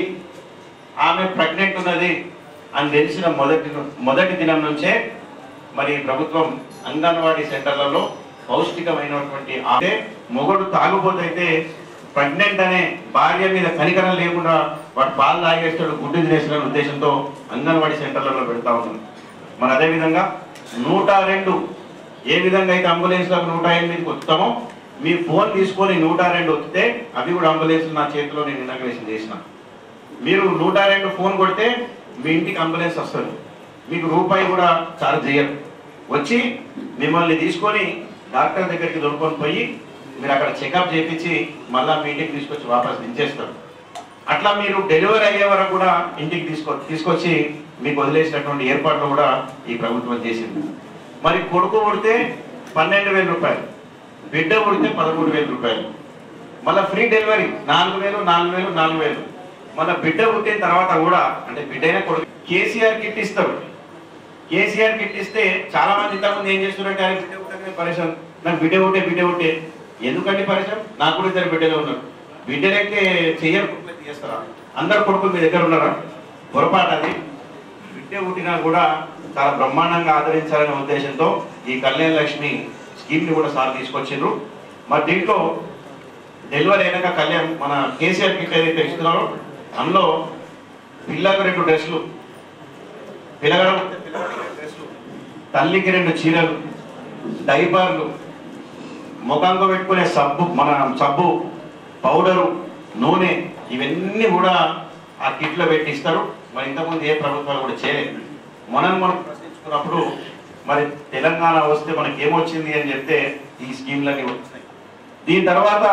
ఆమె ప్రెగ్నెంట్ ఉన్నది అని తెలిసిన మొదటి మొదటి దినం నుంచే మరి ప్రభుత్వం అంగన్వాడీ సెంటర్లలో పౌష్టికమైనటువంటి అంటే మొగడు తాగుబోతైతే ప్రెగ్నెంట్ అనే భార్య మీద కనికరం లేకుండా వాడు పాలు తాగేస్తాడు గుడ్డు తినేసిన ఉద్దేశంతో అంగన్వాడీ సెంటర్లలో పెడతా ఉన్నాం మరి అదేవిధంగా నూట రెండు ఏ విధంగా అయితే అంబులెన్స్లకు నూట ఎనిమిదికి వస్తామో మీ ఫోన్ తీసుకొని నూట రెండు వస్తే అవి కూడా అంబులెన్స్ నా చేతిలో నేను ఇనాగ్రేషన్ చేసిన మీరు నూట రెండు ఫోన్ కొడితే మీ ఇంటికి అంబులెన్స్ వస్తుంది మీకు రూపాయి కూడా చార్జ్ చేయరు వచ్చి మిమ్మల్ని తీసుకొని డాక్టర్ దగ్గరికి దొరుకొని పోయి మీరు అక్కడ చెకప్ చేయించి మళ్ళా మీ ఇంటికి తీసుకొచ్చి వాపస్ దించేస్తారు అట్లా మీరు డెలివరీ అయ్యే వరకు కూడా ఇంటికి తీసుకో తీసుకొచ్చి మీకు వదిలేసినటువంటి ఏర్పాట్లు కూడా ఈ ప్రభుత్వం చేసింది మరి కొడుకు పుడితే పన్నెండు వేల రూపాయలు బిడ్డ పుడితే పదమూడు వేల రూపాయలు మళ్ళీ ఫ్రీ డెలివరీ నాలుగు వేలు నాలుగు వేలు నాలుగు వేలు మళ్ళీ బిడ్డ పుట్టిన తర్వాత కూడా అంటే బిడ్డైనా కొడుకు కేసీఆర్ కిట్ ఇస్తారు కేసీఆర్ కిట్ ఇస్తే చాలా మంది ఇంతకుముందు ఏం చేస్తున్నారంటే "అరే బిడ్డ పుట్టగానే పరిశ్రమ నాకు బిడ్డ పుట్టే బిడ్డ పుట్టే ఎందుకంటే పరిశ్రమ నాకు కూడా ఇద్దరు బిడ్డలే ఉన్నారు బిడ్డలైతే చెయ్యరు కొడుకులు చేస్తారా అందరు కొడుకులు మీ దగ్గర ఉన్నారా పొరపాటు అది బిడ్డ పుట్టినా కూడా చాలా బ్రహ్మాండంగా ఆదరించాలనే ఉద్దేశంతో ఈ కళ్యాణ లక్ష్మి స్కీమ్ ని కూడా సార్ తీసుకొచ్చిండ్రు మరి దీంట్లో డెలివరీ అయినాక కళ్యాణ్ మన కేసీఆర్ కిట్ ఏదైతే ఇస్తున్నారో అందులో పిల్లకు రెండు డ్రెస్సులు పిల్లగడ పుడితే పిల్లవాడికి రెండు డ్రెస్సులు తల్లికి రెండు చీరలు డైపర్లు ముఖంగా పెట్టుకునే సబ్బు మన సబ్బు పౌడరు నూనె ఇవన్నీ కూడా ఆ కిట్లో పెట్టి ఇస్తారు మరి ఇంతకుముందు ఏ ప్రభుత్వాలు కూడా చేయలేదు మనం మనం ప్రశ్నించుకున్నప్పుడు మరి తెలంగాణ వస్తే మనకి ఏమొచ్చింది అని చెప్తే ఈ స్కీమ్లన్నీ వచ్చినాయి దీని తర్వాత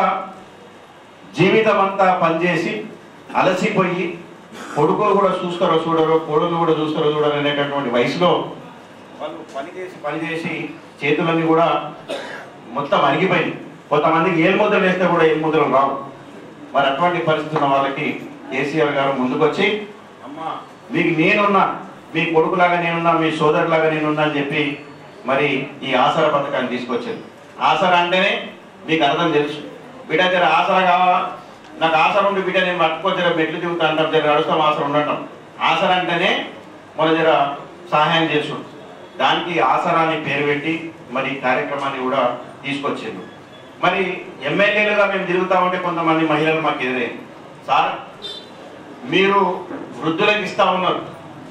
జీవితం అంతా పనిచేసి అలసిపోయి కొడుకులు కూడా చూస్తారో చూడరో కోడలు కూడా చూస్తారో చూడరు అనేటటువంటి వయసులో వాళ్ళు పని చేసి పని చేసి చేతులన్నీ కూడా మొత్తం అరిగిపోయింది కొంతమందికి ఏలు ముద్రలు వేస్తే కూడా ఏలు ముద్రలు రావు మరి అటువంటి పరిస్థితి ఉన్న వాళ్ళకి కేసీఆర్ గారు ముందుకొచ్చి అమ్మా మీకు నేనున్నా మీ కొడుకులాగా నేనున్నా మీ సోదరులాగా నేనున్నా అని చెప్పి మరి ఈ ఆసరా పథకాన్ని తీసుకొచ్చింది ఆసరా అంటేనే మీకు అర్థం తెలుసు బిడ్డ జర ఆసరా కావాలా నాకు ఆసరా ఉండి బిడ్డ నేను పట్టుకో జర మెట్లు దిగుతా అంటాం జర నడుస్తాం ఆసరా ఉండటం ఆసరా అంటేనే మన జర సహాయం చేసు దానికి ఆసరా అని పేరు పెట్టి మరి ఈ కార్యక్రమాన్ని కూడా తీసుకొచ్చిండు మరి ఎమ్మెల్యేలుగా మేము తిరుగుతా ఉంటే కొంతమంది మహిళలు మాకు ఎదురే సార్ మీరు వృద్ధులకు ఇస్తా ఉన్నారు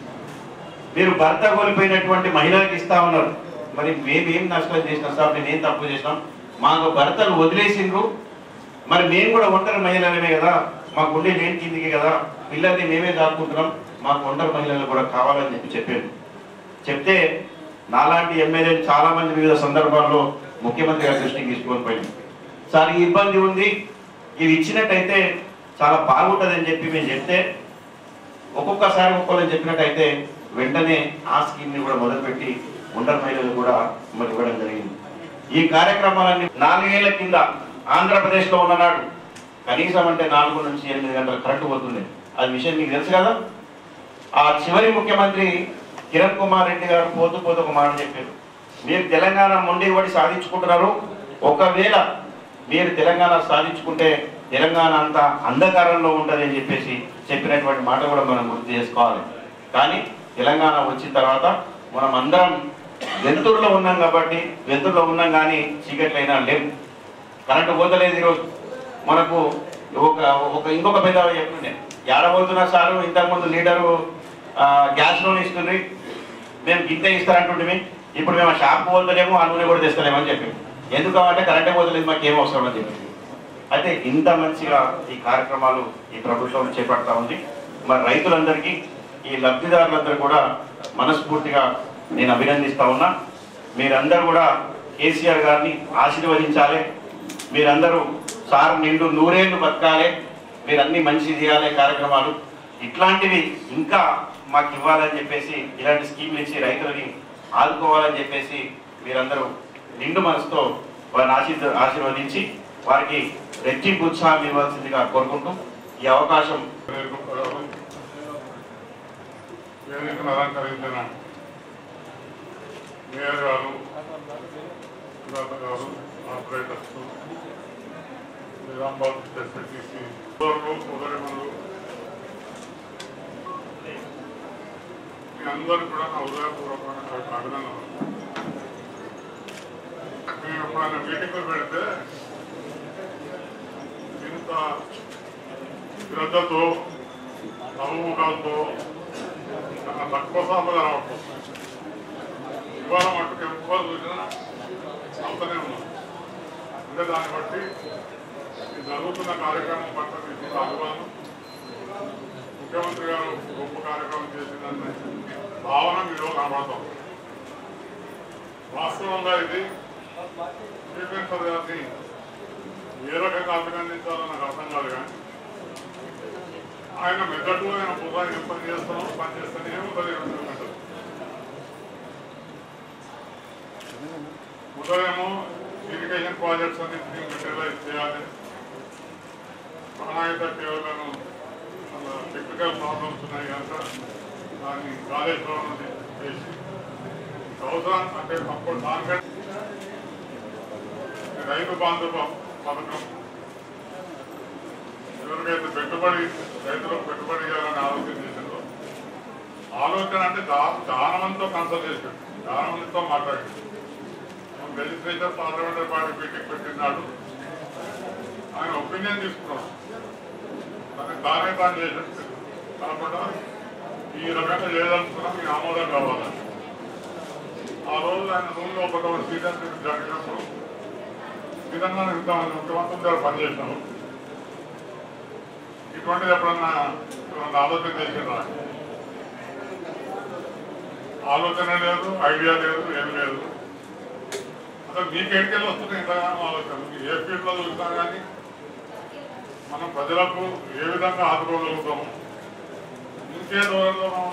మీరు భర్త కోల్పోయినటువంటి మహిళలకు ఇస్తా ఉన్నారు మరి మేమేం నష్టం చేసినాం సార్ నేనేం తప్పు చేసినాం మాకు భర్తలు వదిలేసిండ్రు మరి మేము కూడా ఒంటరి మహిళలమే కదా మాకు ఉండే లేని కిందికి కదా పిల్లల్ని మేమే దాక్కుంటున్నాం మాకు ఒంటరి మహిళలు కూడా కావాలని చెప్పి చెప్పాను చెప్తే నాలాంటి ఎమ్మెల్యేలు చాలా మంది వివిధ సందర్భాల్లో ముఖ్యమంత్రి గారి దృష్టికి తీసుకొని పోయింది సార్ ఈ ఇబ్బంది ఉంది ఇది ఇచ్చినట్టయితే చాలా బాగుంటుందని చెప్పి మేము చెప్తే ఒక్కొక్కసారి ఒక్కొక్కరు చెప్పినట్టయితే వెంటనే ఆ స్కీమ్ ని కూడా మొదలుపెట్టి ఒంటరి మహిళలు కూడా మరి ఇవ్వడం జరిగింది ఈ కార్యక్రమాలన్నీ నాలుగేళ్ల కింద ఆంధ్రప్రదేశ్ లో ఉన్ననాడు కనీసం అంటే నాలుగు నుంచి ఎనిమిది గంటలు కరెంటు పోతుంది అది విషయం మీకు తెలుసు కదా ఆ చివరి ముఖ్యమంత్రి కిరణ్ కుమార్ రెడ్డి గారు పోతూ పోతూ ఒక మాట చెప్పారు మీరు తెలంగాణ మొండి పడి సాధించుకుంటున్నారు ఒకవేళ మీరు తెలంగాణ సాధించుకుంటే తెలంగాణ అంతా అంధకారంలో ఉంటుంది అని చెప్పేసి చెప్పినటువంటి మాట కూడా మనం గుర్తు చేసుకోవాలి కానీ తెలంగాణ వచ్చిన తర్వాత మనం అందరం వెలుతురులో ఉన్నాం కాబట్టి వెలుతురులో ఉన్నాం కానీ చీకట్లైనా లేవు కరెంటు పోతలేదు ఈరోజు మనకు ఒక ఒక ఇంకొక పెద్ద చెప్తుండే ఏడబోతున్నా సారు ఇంతకుముందు లీడరు ఆ, గ్యాస్ నూనె ఇస్తుంది మేము గింత ఇస్తారంటుంటే ఇప్పుడు మేము ఆ షాప్ పోతలేము ఆ నూనె కూడా తెస్తలేమని చెప్పి ఎందుకు అంటే కరెంటే పోతలేదు మాకు ఏం అవసరం అని చెప్పి అయితే ఇంత మంచిగా ఈ కార్యక్రమాలు ఈ ప్రభుత్వం చేపడతా ఉంది మరి రైతులందరికీ ఈ లబ్ధిదారులందరూ కూడా మనస్ఫూర్తిగా నేను అభినందిస్తా ఉన్నా మీరందరూ కూడా కేసీఆర్ గారిని ఆశీర్వదించాలి మీరందరూ సార్ నిండు నూరేళ్లు బతకాలి మీరు అన్ని మంచి చేయాలి కార్యక్రమాలు ఇట్లాంటివి ఇంకా మాకు ఇవ్వాలని చెప్పేసి ఇలాంటి స్కీమ్లు ఇచ్చి రైతులని ఆదుకోవాలని చెప్పేసి మీరందరూ నిండు మనసుతో వారిని ఆశీర్ ఆశీర్వదించి వారికి రెట్టింపు ఉత్సాహం ఇవ్వాల్సిందిగా కోరుకుంటూ ఈ అవకాశం వేదికను అలంకరించిన మేయర్ గారు సుజాత గారు ఆపరేటర్స్ నిజామాబాద్ ఎస్ఎస్టీసీ సోదరులు సోదరిమణులు మీ అందరూ కూడా నా హృదయపూర్వకమైన అభినందనలు మేము ఎప్పుడైనా మీటింగ్లు పెడితే ఇంత శ్రద్ధతో నవ్వుముఖాలతో చాలా తక్కువ సాంబలు రావట్లేదు ఇవాళ మట్టుకు ఎక్కువ చూసినా అవుతూనే ఉన్నాం అంటే దాన్ని బట్టి ఈ జరుగుతున్న కార్యక్రమం పట్ల మీకు అభిమానం ముఖ్యమంత్రి గారు గొప్ప కార్యక్రమం చేసిందన్న భావన మీలో కనబడతాం వాస్తవంగా ఇది చీఫ్ మినిస్టర్ గారిని ఏ రకంగా అభినందించాలో నాకు అర్థం కాదు కానీ ఆయన మెదడు ఆయన పురాయి పని చేస్తున్నాం పని చేస్తూనే ఉంటుంది రెండు గంటలు ఉదయము ఇరిగేషన్ ప్రాజెక్ట్స్ అన్ని మెటీరియలైజ్ చేయాలి ప్రాణాయుత కేవలం టెక్నికల్ ప్రాబ్లమ్స్ ఉన్నాయి కనుక దాన్ని కాళేశ్వరం నుండి చేసి అవసరం అంటే అప్పుడు దానికంటే రైతు బాంధవ పథకం ఎవరికైతే పెట్టుబడి రైతులకు పెట్టుబడి చేయాలని ఆలోచన చేసిందో ఆలోచన అంటే దా- దానవంతో కన్సల్ట్ చేశాడు దానవంతో మాట్లాడాడు లెజిస్లేచర్ పార్లమెంటరీ పార్టీ మీటింగ్ పెట్టినాడు ఆయన ఒపీనియన్ తీసుకున్నాడు దాన్ని తానే తాను చేసి కాకుండా ఈ రకంగా చేయదలుచుకున్నాం మీ ఆమోదం కావాలి ఆ రోజు ఆయన రూమ్లో ఒక సీనియర్ జరిగినప్పుడు విధంగా ఇంతమంది ముఖ్యమంత్రుల దగ్గర పనిచేసినాము ఇటువంటిది ఎప్పుడన్నా ఎప్పుడన్నా ఆలోచన చేసిండ్రా ఆలోచన లేదు ఐడియా లేదు ఏం లేదు అసలు మీకు ఎడికెళ్ళి వస్తున్నాయి ఇంతగానో ఆలోచన మీకు ఏ ఫీల్డ్లో చూసినా కానీ మనం ప్రజలకు ఏ విధంగా ఆదుకోగలుగుతాము ఇంకే దూరంలో మనం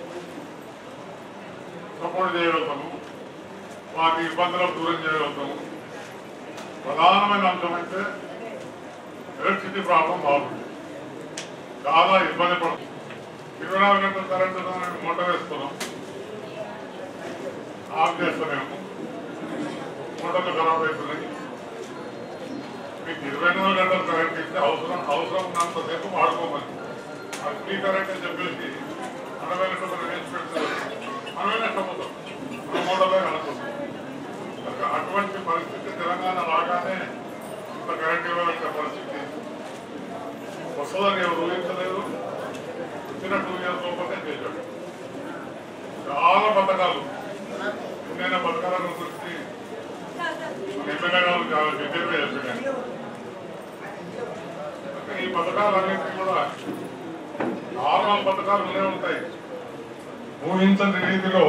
సపోర్ట్ చేయగలుగుతాము వాటి ఇబ్బందులకు దూరం చేయగలుగుతాము ప్రధానమైన అంశం అయితే ఎలక్ట్రిసిటీ ప్రాబ్లం బాగుంది చాలా ఇబ్బంది పడుతుంది ఇరవై నాలుగు గంటల కరెంటు మూట వేస్తున్నాం ఆఫ్ చేస్తున్నాము మూటలు ఖరాబ్ అవుతున్నాయి మీకు ఇరవై నాలుగు గంటలు కరెంట్ ఇస్తే అవసరం అవసరం ఉన్నంతసేపు వాడుకోమని అది ఫ్రీ కరెంట్ అని చెప్పేసి అరవై లక్షలు రేంజ్ పెడుతున్నారు మనమే నష్టపోతాం మన మూటలే కలుగుతుంది కనుక అటువంటి పరిస్థితి తెలంగాణ రాగానే ఇంత కరెంట్ ఇవ్వాల్సిన పరిస్థితి వస్తుందని ఎవరు ఊహించలేదు వచ్చిన టూ ఇయర్స్ లోపలే చేశాడు చాలా పథకాలు ఎన్నైనా పథకాలను గురించి మన ఎమ్మెల్యే గారు చాలా డీటెయిల్గా చెప్పాను కనుక ఈ పథకాలన్నింటినీ కూడా నార్మల్ పథకాలు ఉండే ఉంటాయి ఊహించని రీతిలో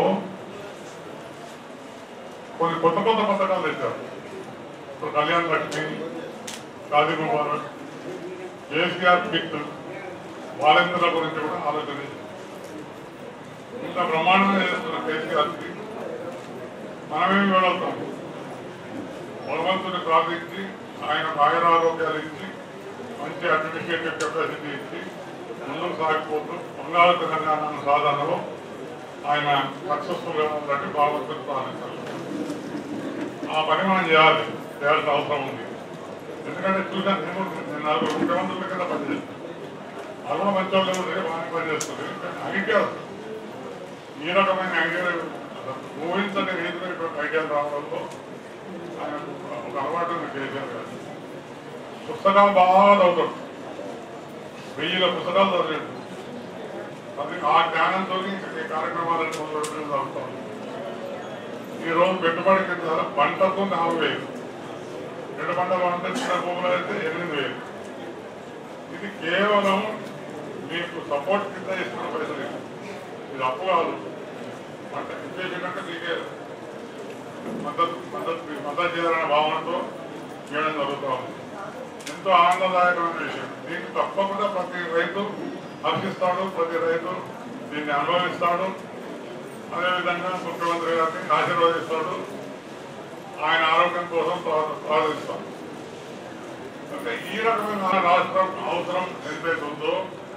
కొన్ని కొత్త కొత్త పథకాలు తెచ్చారు ఇప్పుడు కళ్యాణ్ లక్ష్మి షాదీ ముబారక్ కేసీఆర్ కిట్ వాలంటీర్ల గురించి కూడా ఆలోచన చేశారు. ఇంత బ్రహ్మాండంగా చేస్తున్న కేసీఆర్కి మనమేమి వెళ్ళవుతాం భగవంతుని ప్రార్థించి ఆయన ఆయురారోగ్యాలు ఇచ్చి మంచి అడ్మినిస్ట్రేటివ్ కెపాసిటీ ఇచ్చి ముందుకు సాగిపోతూ బంగాళ తెలంగాణ సాధనలో ఆయన సక్సెస్ఫుల్ గా ఉందంటే భగవంతుని ప్రార్థించాలి ఆ పని మనం చేయాలి చేయాల్సిన అవసరం ఉంది ఎందుకంటే చూసాను నేను నేను నలుగురు ముఖ్యమంత్రుల కింద పనిచేస్తాను వాళ్ళు కూడా మంచి వాళ్ళు ఉంటే బాగా పనిచేస్తుంది ఐడియా వస్తుంది. ఈ రకమైన ఐడియా ఊహించని రీతిలో ఇటువంటి ఐడియాలు రావడంలో ఆయన ఒక అలవాటు ఉంది కేసీఆర్ గారు పుస్తకాలు బాగా చదువుతాడు వెయ్యిల పుస్తకాలు చదివాడు అది ఆ జ్ఞానంతో ఈ కార్యక్రమాలను మొదలుపెట్టడం చదువుతాం ఈ రోజు పెట్టుబడి కింద పంటకు నాలుగు వేలు రెండు పంటలు అంటే చిన్న భూములు అయితే ఎనిమిది వేలు ఇది కేవలం మీకు సపోర్ట్ కింద ఇస్తున్న పైసలు ఇవి. ఇది అప్పు కాదు పంట ఇన్ఫ్లేషన్ అంటే మీకే మద్దతు మద్దతు మీకు మద్దతు చేయాలనే భావనతో చేయడం జరుగుతూ ఉంది ఎంతో ఆనందదాయకమైన విషయం దీనికి తప్పకుండా ప్రతి రైతు హర్షిస్తాడు ప్రతి రైతు దీన్ని అనుభవిస్తాడు అదేవిధంగా ముఖ్యమంత్రి గారిని ఆశీర్వదిస్తాడు ఆయన ఆరోగ్యం కోసం ప్రా- ప్రార్థిస్తాం అంటే ఈ రకమైన రాష్ట్రం అవసరం ఎంతైతే ఉందో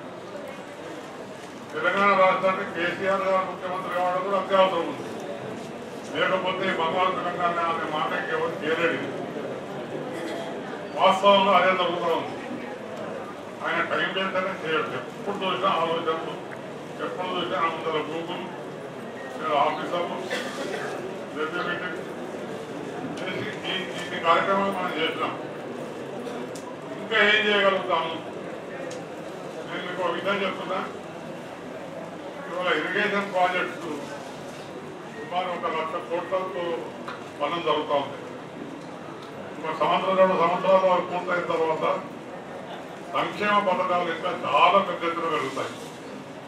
తెలంగాణ రాష్ట్రానికి కేసీఆర్ గారు ముఖ్యమంత్రి కావడం కూడా అత్యవసరం ఉంది లేకపోతే ఈ బంగారు తెలంగాణ అనే మాట ఎవరు చేయలేడు వాస్తవంలో అదే జరుగుతూ ఉంది ఆయన టైం చేస్తేనే చేయడు ఎప్పుడు చూసినా ఆలోచనలు ఎప్పుడు చూసినా అందరూ గూగుల్ ఆఫీసర్లు రివ్యూ మీటింగ్ చేసి ఈ ఈ కార్యక్రమాలు మనం చేసినాం ఇంకా ఏం చేయగలుగుతాము నేను మీకు ఒక విషయం చెప్తున్నా ఇవాళ ఇరిగేషన్ ప్రాజెక్ట్స్ సుమారు ఒక లక్ష కోట్లతో పనులు జరుగుతూ ఉంది ఒక సంవత్సరం రెండు సంవత్సరాల వరకు పూర్తయిన తర్వాత సంక్షేమ పథకాలు ఇంకా చాలా పెద్ద ఎత్తున పెరుగుతాయి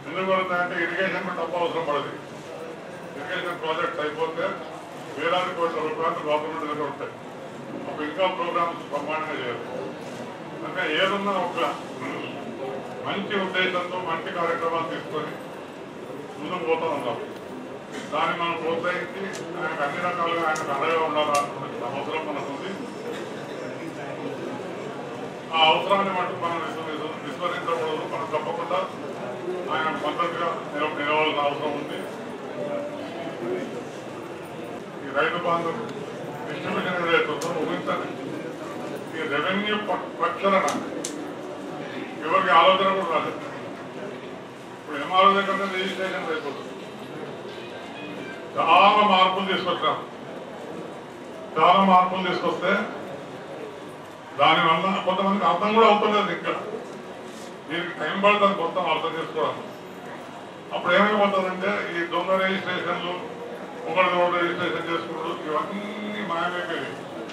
ఎందుకు పడుతుందంటే ఇరిగేషన్ డబ్బు అవసరం పడదు ఇరిగేషన్ ప్రాజెక్ట్స్ అయిపోతే వేలాది కోట్ల రూపాయలు గవర్నమెంట్ దగ్గర ఉంటాయి అప్పుడు ఇంకా ప్రోగ్రామ్స్ బ్రహ్మాండంగా చేయాలి అంటే ఏదన్నా ఒక మంచి ఉద్దేశంతో మంచి కార్యక్రమాలు తీసుకొని ముందుకు పోతా ఉన్నాం దాన్ని మనం ప్రోత్సహించి ఆయనకు అన్ని రకాలుగా ఆయనకు అండగా ఉండాలనుకున్న అవసరం మనకు ఉంది ఆ అవసరాన్ని మటుకు మనం విస్మ- విస్మ- విస్మరించకూడదు మనం తప్పకుండా ఆయన మద్దతుగా నిల నిలవాల్సిన అవసరం ఉంది ఈ రైతు బంధు డిస్ట్రిబ్యూషన్ ఏదైతే ఉందో ఊహించండి ఈ రెవెన్యూ ప- ప్రక్షాళన ఎవరికి ఆలోచన కూడా రాలేదు ఇప్పుడు ఏం ఆలోచన కంటే రిజిస్ట్రేషన్ అయిపోతుంది చాలా మార్పులు తీసుకొచ్చాం చాలా మార్పులు తీసుకొస్తే దానివల్ల కొంతమందికి అర్థం కూడా అవుతలేదు ఇంకా దీనికి టైం పడుతుంది మొత్తం అర్థం చేసుకోవడం అప్పుడు ఏమైపోతుందంటే ఈ దొంగ రిజిస్ట్రేషన్లు ఒకటి ఒకటి రిజిస్ట్రేషన్ చేసుకుంటూ ఇవన్నీ మాయమైపోయి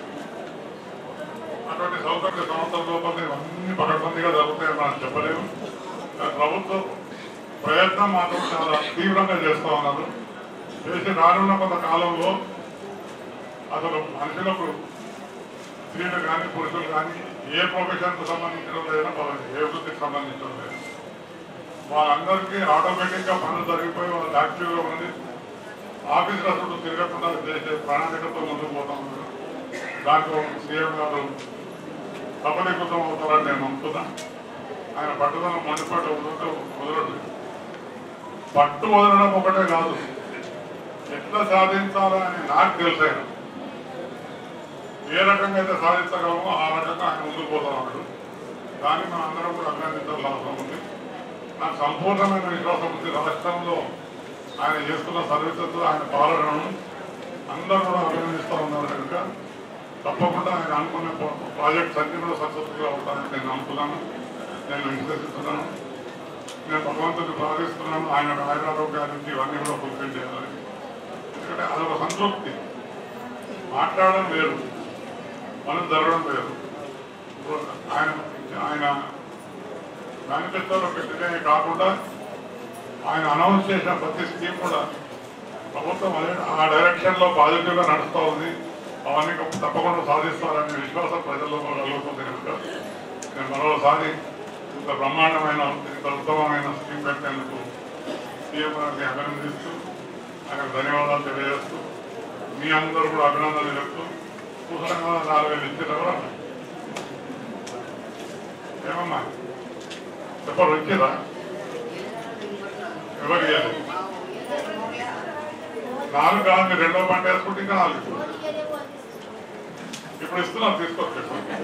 అటువంటి సౌకర్య సంవత్సరం లోపల ఇవన్నీ పకడ్బందీగా జరుగుతాయని మనం చెప్పలేము కానీ ప్రభుత్వం ప్రయత్నం మాత్రం చాలా తీవ్రంగా చేస్తూ ఉన్నారు చేసి రానున్న కొంత కాలంలో అసలు మనుషులకు స్త్రీలు కానీ పురుషులు కానీ ఏ ప్రొఫెషన్కు సంబంధించిన లేదైనా వాళ్ళకి ఏ వృత్తికి సంబంధించిన లేదు వాళ్ళందరికీ ఆటోమేటిక్ గా పనులు జరిగిపోయి వాళ్ళు యాక్టివ్గా ఉండి ఆఫీస్ చుట్టూ తిరగకుండా చేసే ప్రణాళికతో ముందుకు పోతా ఉన్నారు దాంట్లో సీఎం గారు సఫలీకృతం అవుతారని నేను నమ్ముతున్నా ఆయన పట్టుదల మండిపాటు వదలటం వదలడు పట్టు వదలడం ఒకటే కాదు ఎట్లా సాధించాలని నాకు తెలుసు ఆయన ఏ రకంగా అయితే సాధించగలమో ఆ రకంగా ఆయన ముందుకు పోతా ఉన్నాడు దాన్ని మనం అందరం కూడా అభినందించాల్సిన అవసరం ఉంది నాకు సంపూర్ణమైన విశ్వాసం ఉంది రాష్ట్రంలో ఆయన చేస్తున్న సర్వీసెస్ ఆయన పాలనను అందరూ కూడా అభినందిస్తూ ఉన్నారు కనుక తప్పకుండా ఆయన అనుకున్న పో- ప్రాజెక్ట్స్ అన్ని కూడా సక్సెస్ఫుల్గా అవుతారని నేను నమ్ముతున్నాను నేను విశ్వసిస్తున్నాను నేను భగవంతుని ప్రార్థిస్తున్నాను ఆయన ఆయురారోగ్యానికి ఇవన్నీ కూడా ఫుల్ఫిల్ చేయాలని ఎందుకంటే అదొక సంతృప్తి మాట్లాడడం వేరు మనం జరగడం వేరు ఇప్పుడు ఆయన ఆయన మేనిఫెస్టోలో పెట్టినే కాకుండా ఆయన అనౌన్స్ చేసిన ప్రతి స్కీమ్ కూడా ప్రభుత్వం అదే ఆ డైరెక్షన్ లో పాజిటివ్ గా నడుస్తూ ఉంది అవన్నీ తప్పకుండా సాధిస్తారనే విశ్వాసం ప్రజల్లో కలుగుతుంది కనుక నేను మరోసారి ఇంత బ్రహ్మాండమైన ఇంత ఉత్తమమైన స్కీమ్ పెట్టేందుకు సీఎం గారిని అభినందిస్తూ ఆయనకు ధన్యవాదాలు తెలియజేస్తూ మీ అందరూ కూడా అభినందనలు చెప్తూ పుస్తకంగా నాలుగు వేలు ఇచ్చిన కూడా ఏమమ్మా చెప్పరు వచ్చిరా ఎవరు ఇవ్వలేదు నాలుగు కాదు మీరు రెండో పంట వేసుకుంటే ఇంకా నాలుగు ఇప్పుడు ఇస్తున్నాం తీసుకొచ్చి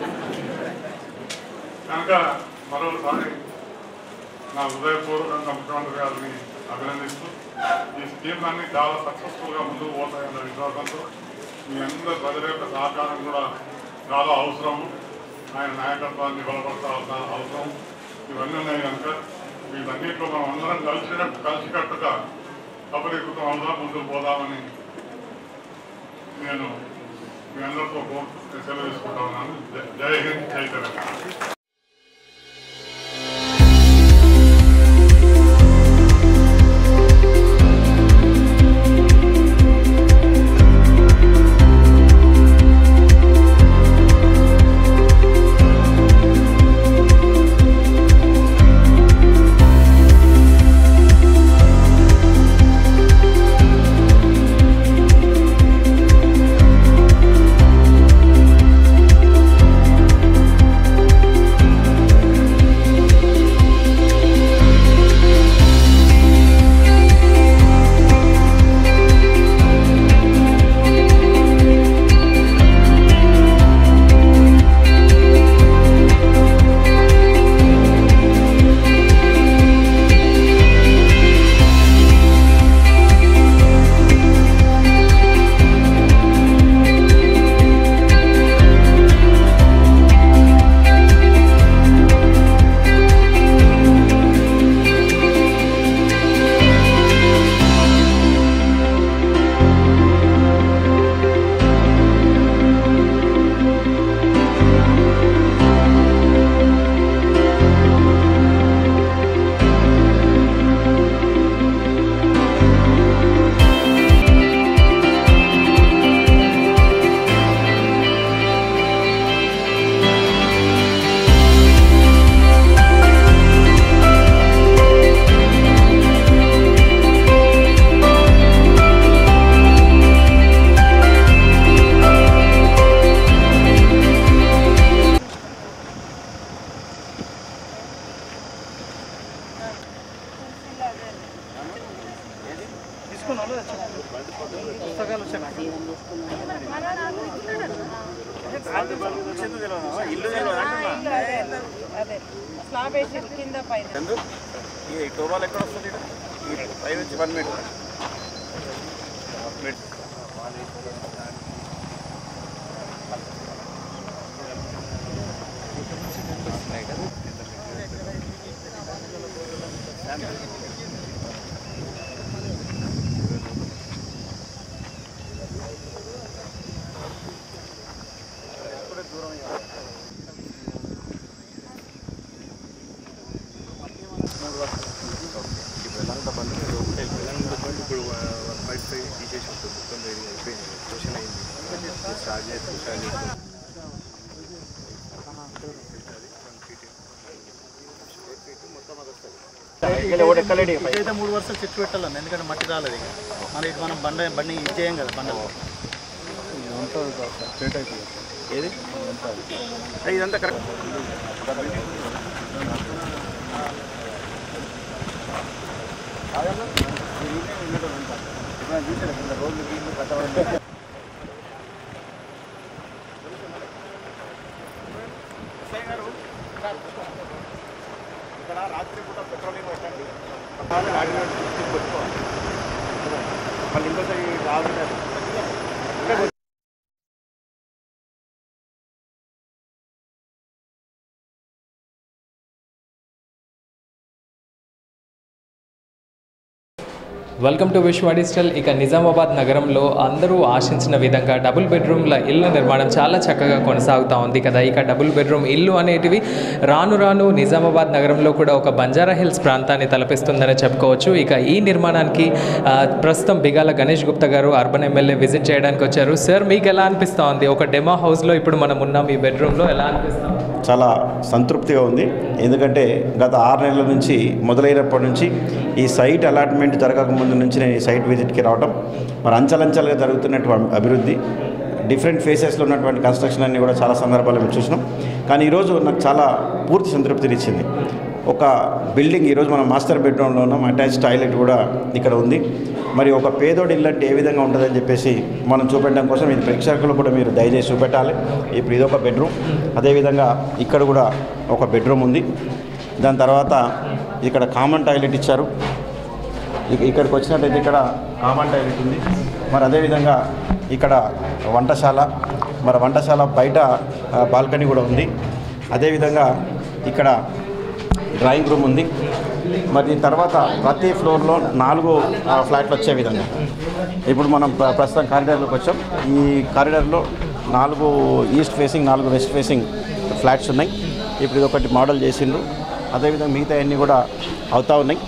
కనుక మరోసారి నా హృదయపూర్వకంగా ముఖ్యమంత్రి గారిని అభినందిస్తూ ఈ స్కీమ్ అన్ని చాలా సక్సెస్ఫుల్ గా ముందుకు పోతాయన్న విశ్వాసంతో మీ అందరి ప్రజల యొక్క సహకారం కూడా చాలా అవసరం ఆయన నాయకత్వాన్ని బలపరచాల్సిన అవసరం ఇవన్నీ ఉన్నాయి కనుక వీటన్నిటిలో మనం అందరం కలిసి కలిసికట్టుగా సఫలీకృతం అవుదాం ముందుకు పోదామని నేను మీ అందరితో కోరుతూ సెలవు తీసుకుంటా ఉన్నాను జై- జై హింద్ జై తెలంగాణ స్లాబ్ వేసి కింద పైన చందు ఈ టోబాల్ ఎక్కడ వస్తుంది ఈడ? ఈ పై నుంచి వన్ మీటర్ అయితే మూడు వర్షాలు చెట్టు పెట్టాలని ఎందుకంటే మట్టి రాలేదు ఇక మన ఇటు మనం బండ బండి ఇచ్చేయం కదా బండలు ఏది ఏ, ఇదంతా కరెక్ట్ ఇక్కడ రాత్రి పూట పెట్రోలింగ్ పెట్టండి మళ్ళీ ఇంకోసారి రాదు వెల్కమ్ టు విశ్వ డిజిటల్ ఇక నిజామాబాద్ నగరంలో అందరూ ఆశించిన విధంగా డబుల్ బెడ్రూమ్ల ఇళ్ళ నిర్మాణం చాలా చక్కగా కొనసాగుతూ ఉంది కదా ఇక డబుల్ బెడ్రూమ్ ఇల్లు అనేటివి రాను రాను నిజామాబాద్ నగరంలో కూడా ఒక బంజారా హిల్స్ ప్రాంతాన్ని తలపిస్తుందని చెప్పుకోవచ్చు ఇక ఈ నిర్మాణానికి ఆ, ప్రస్తుతం బిగాల గణేష్ గుప్తా గారు అర్బన్ ఎమ్మెల్యే విజిట్ చేయడానికి వచ్చారు సార్ మీకు ఎలా అనిపిస్తూ ఉంది ఒక డెమో హౌస్లో ఇప్పుడు మనం ఉన్నాం ఈ బెడ్రూమ్లో ఎలా అనిపిస్తాం చాలా సంతృప్తిగా ఉంది ఎందుకంటే గత ఆరు నెలల నుంచి మొదలైనప్పటి నుంచి ఈ సైట్ అలాట్మెంట్ జరగక ముందు నుంచి నేను ఈ సైట్ విజిట్కి రావడం మరి అంచలంచలుగా జరుగుతున్నటువంటి అభివృద్ధి డిఫరెంట్ ఫేసెస్లో ఉన్నటువంటి కన్స్ట్రక్షన్ అన్ని కూడా చాలా సందర్భాలు మేము చూసినాం కానీ ఈరోజు నాకు చాలా పూర్తి సంతృప్తినిచ్చింది ఒక బిల్డింగ్ ఈరోజు మనం మాస్టర్ బెడ్రూమ్లో ఉన్నాం అటాచ్ టాయిలెట్ కూడా ఇక్కడ ఉంది మరి ఒక పేదోడి ఇల్లు అంటే ఏ విధంగా ఉంటుందని చెప్పేసి మనం చూపెట్టడం కోసం ఇది ప్రేక్షకులు కూడా మీరు దయచేసి చూపెట్టాలి ఇప్పుడు ఇది ఒక బెడ్రూమ్ అదేవిధంగా ఇక్కడ కూడా ఒక బెడ్రూమ్ ఉంది దాని తర్వాత ఇక్కడ కామన్ టాయిలెట్ ఇచ్చారు ఇక- ఇక్కడికి వచ్చినట్టయితే ఇక్కడ కామన్ టాయిలెట్ ఉంది మరి అదేవిధంగా ఇక్కడ వంటశాల మరి వంటశాల బయట ఆ, బాల్కనీ కూడా ఉంది అదేవిధంగా ఇక్కడ డ్రాయింగ్ రూమ్ ఉంది మరి దీని తర్వాత ప్రతి ఫ్లోర్లో నాలుగు ఆ, ఫ్లాట్లు వచ్చే విధంగా ఇప్పుడు మనం ప్ర- ప్రస్తుతం కారిడార్లోకి వచ్చాం ఈ కారిడార్లో నాలుగు ఈస్ట్ ఫేసింగ్ నాలుగు వెస్ట్ ఫేసింగ్ ఫ్లాట్స్ ఉన్నాయి ఇప్పుడు ఇది ఒకటి మోడల్ చేసిండ్రు అదేవిధంగా మిగతా అన్నీ కూడా అవుతా ఉన్నాయి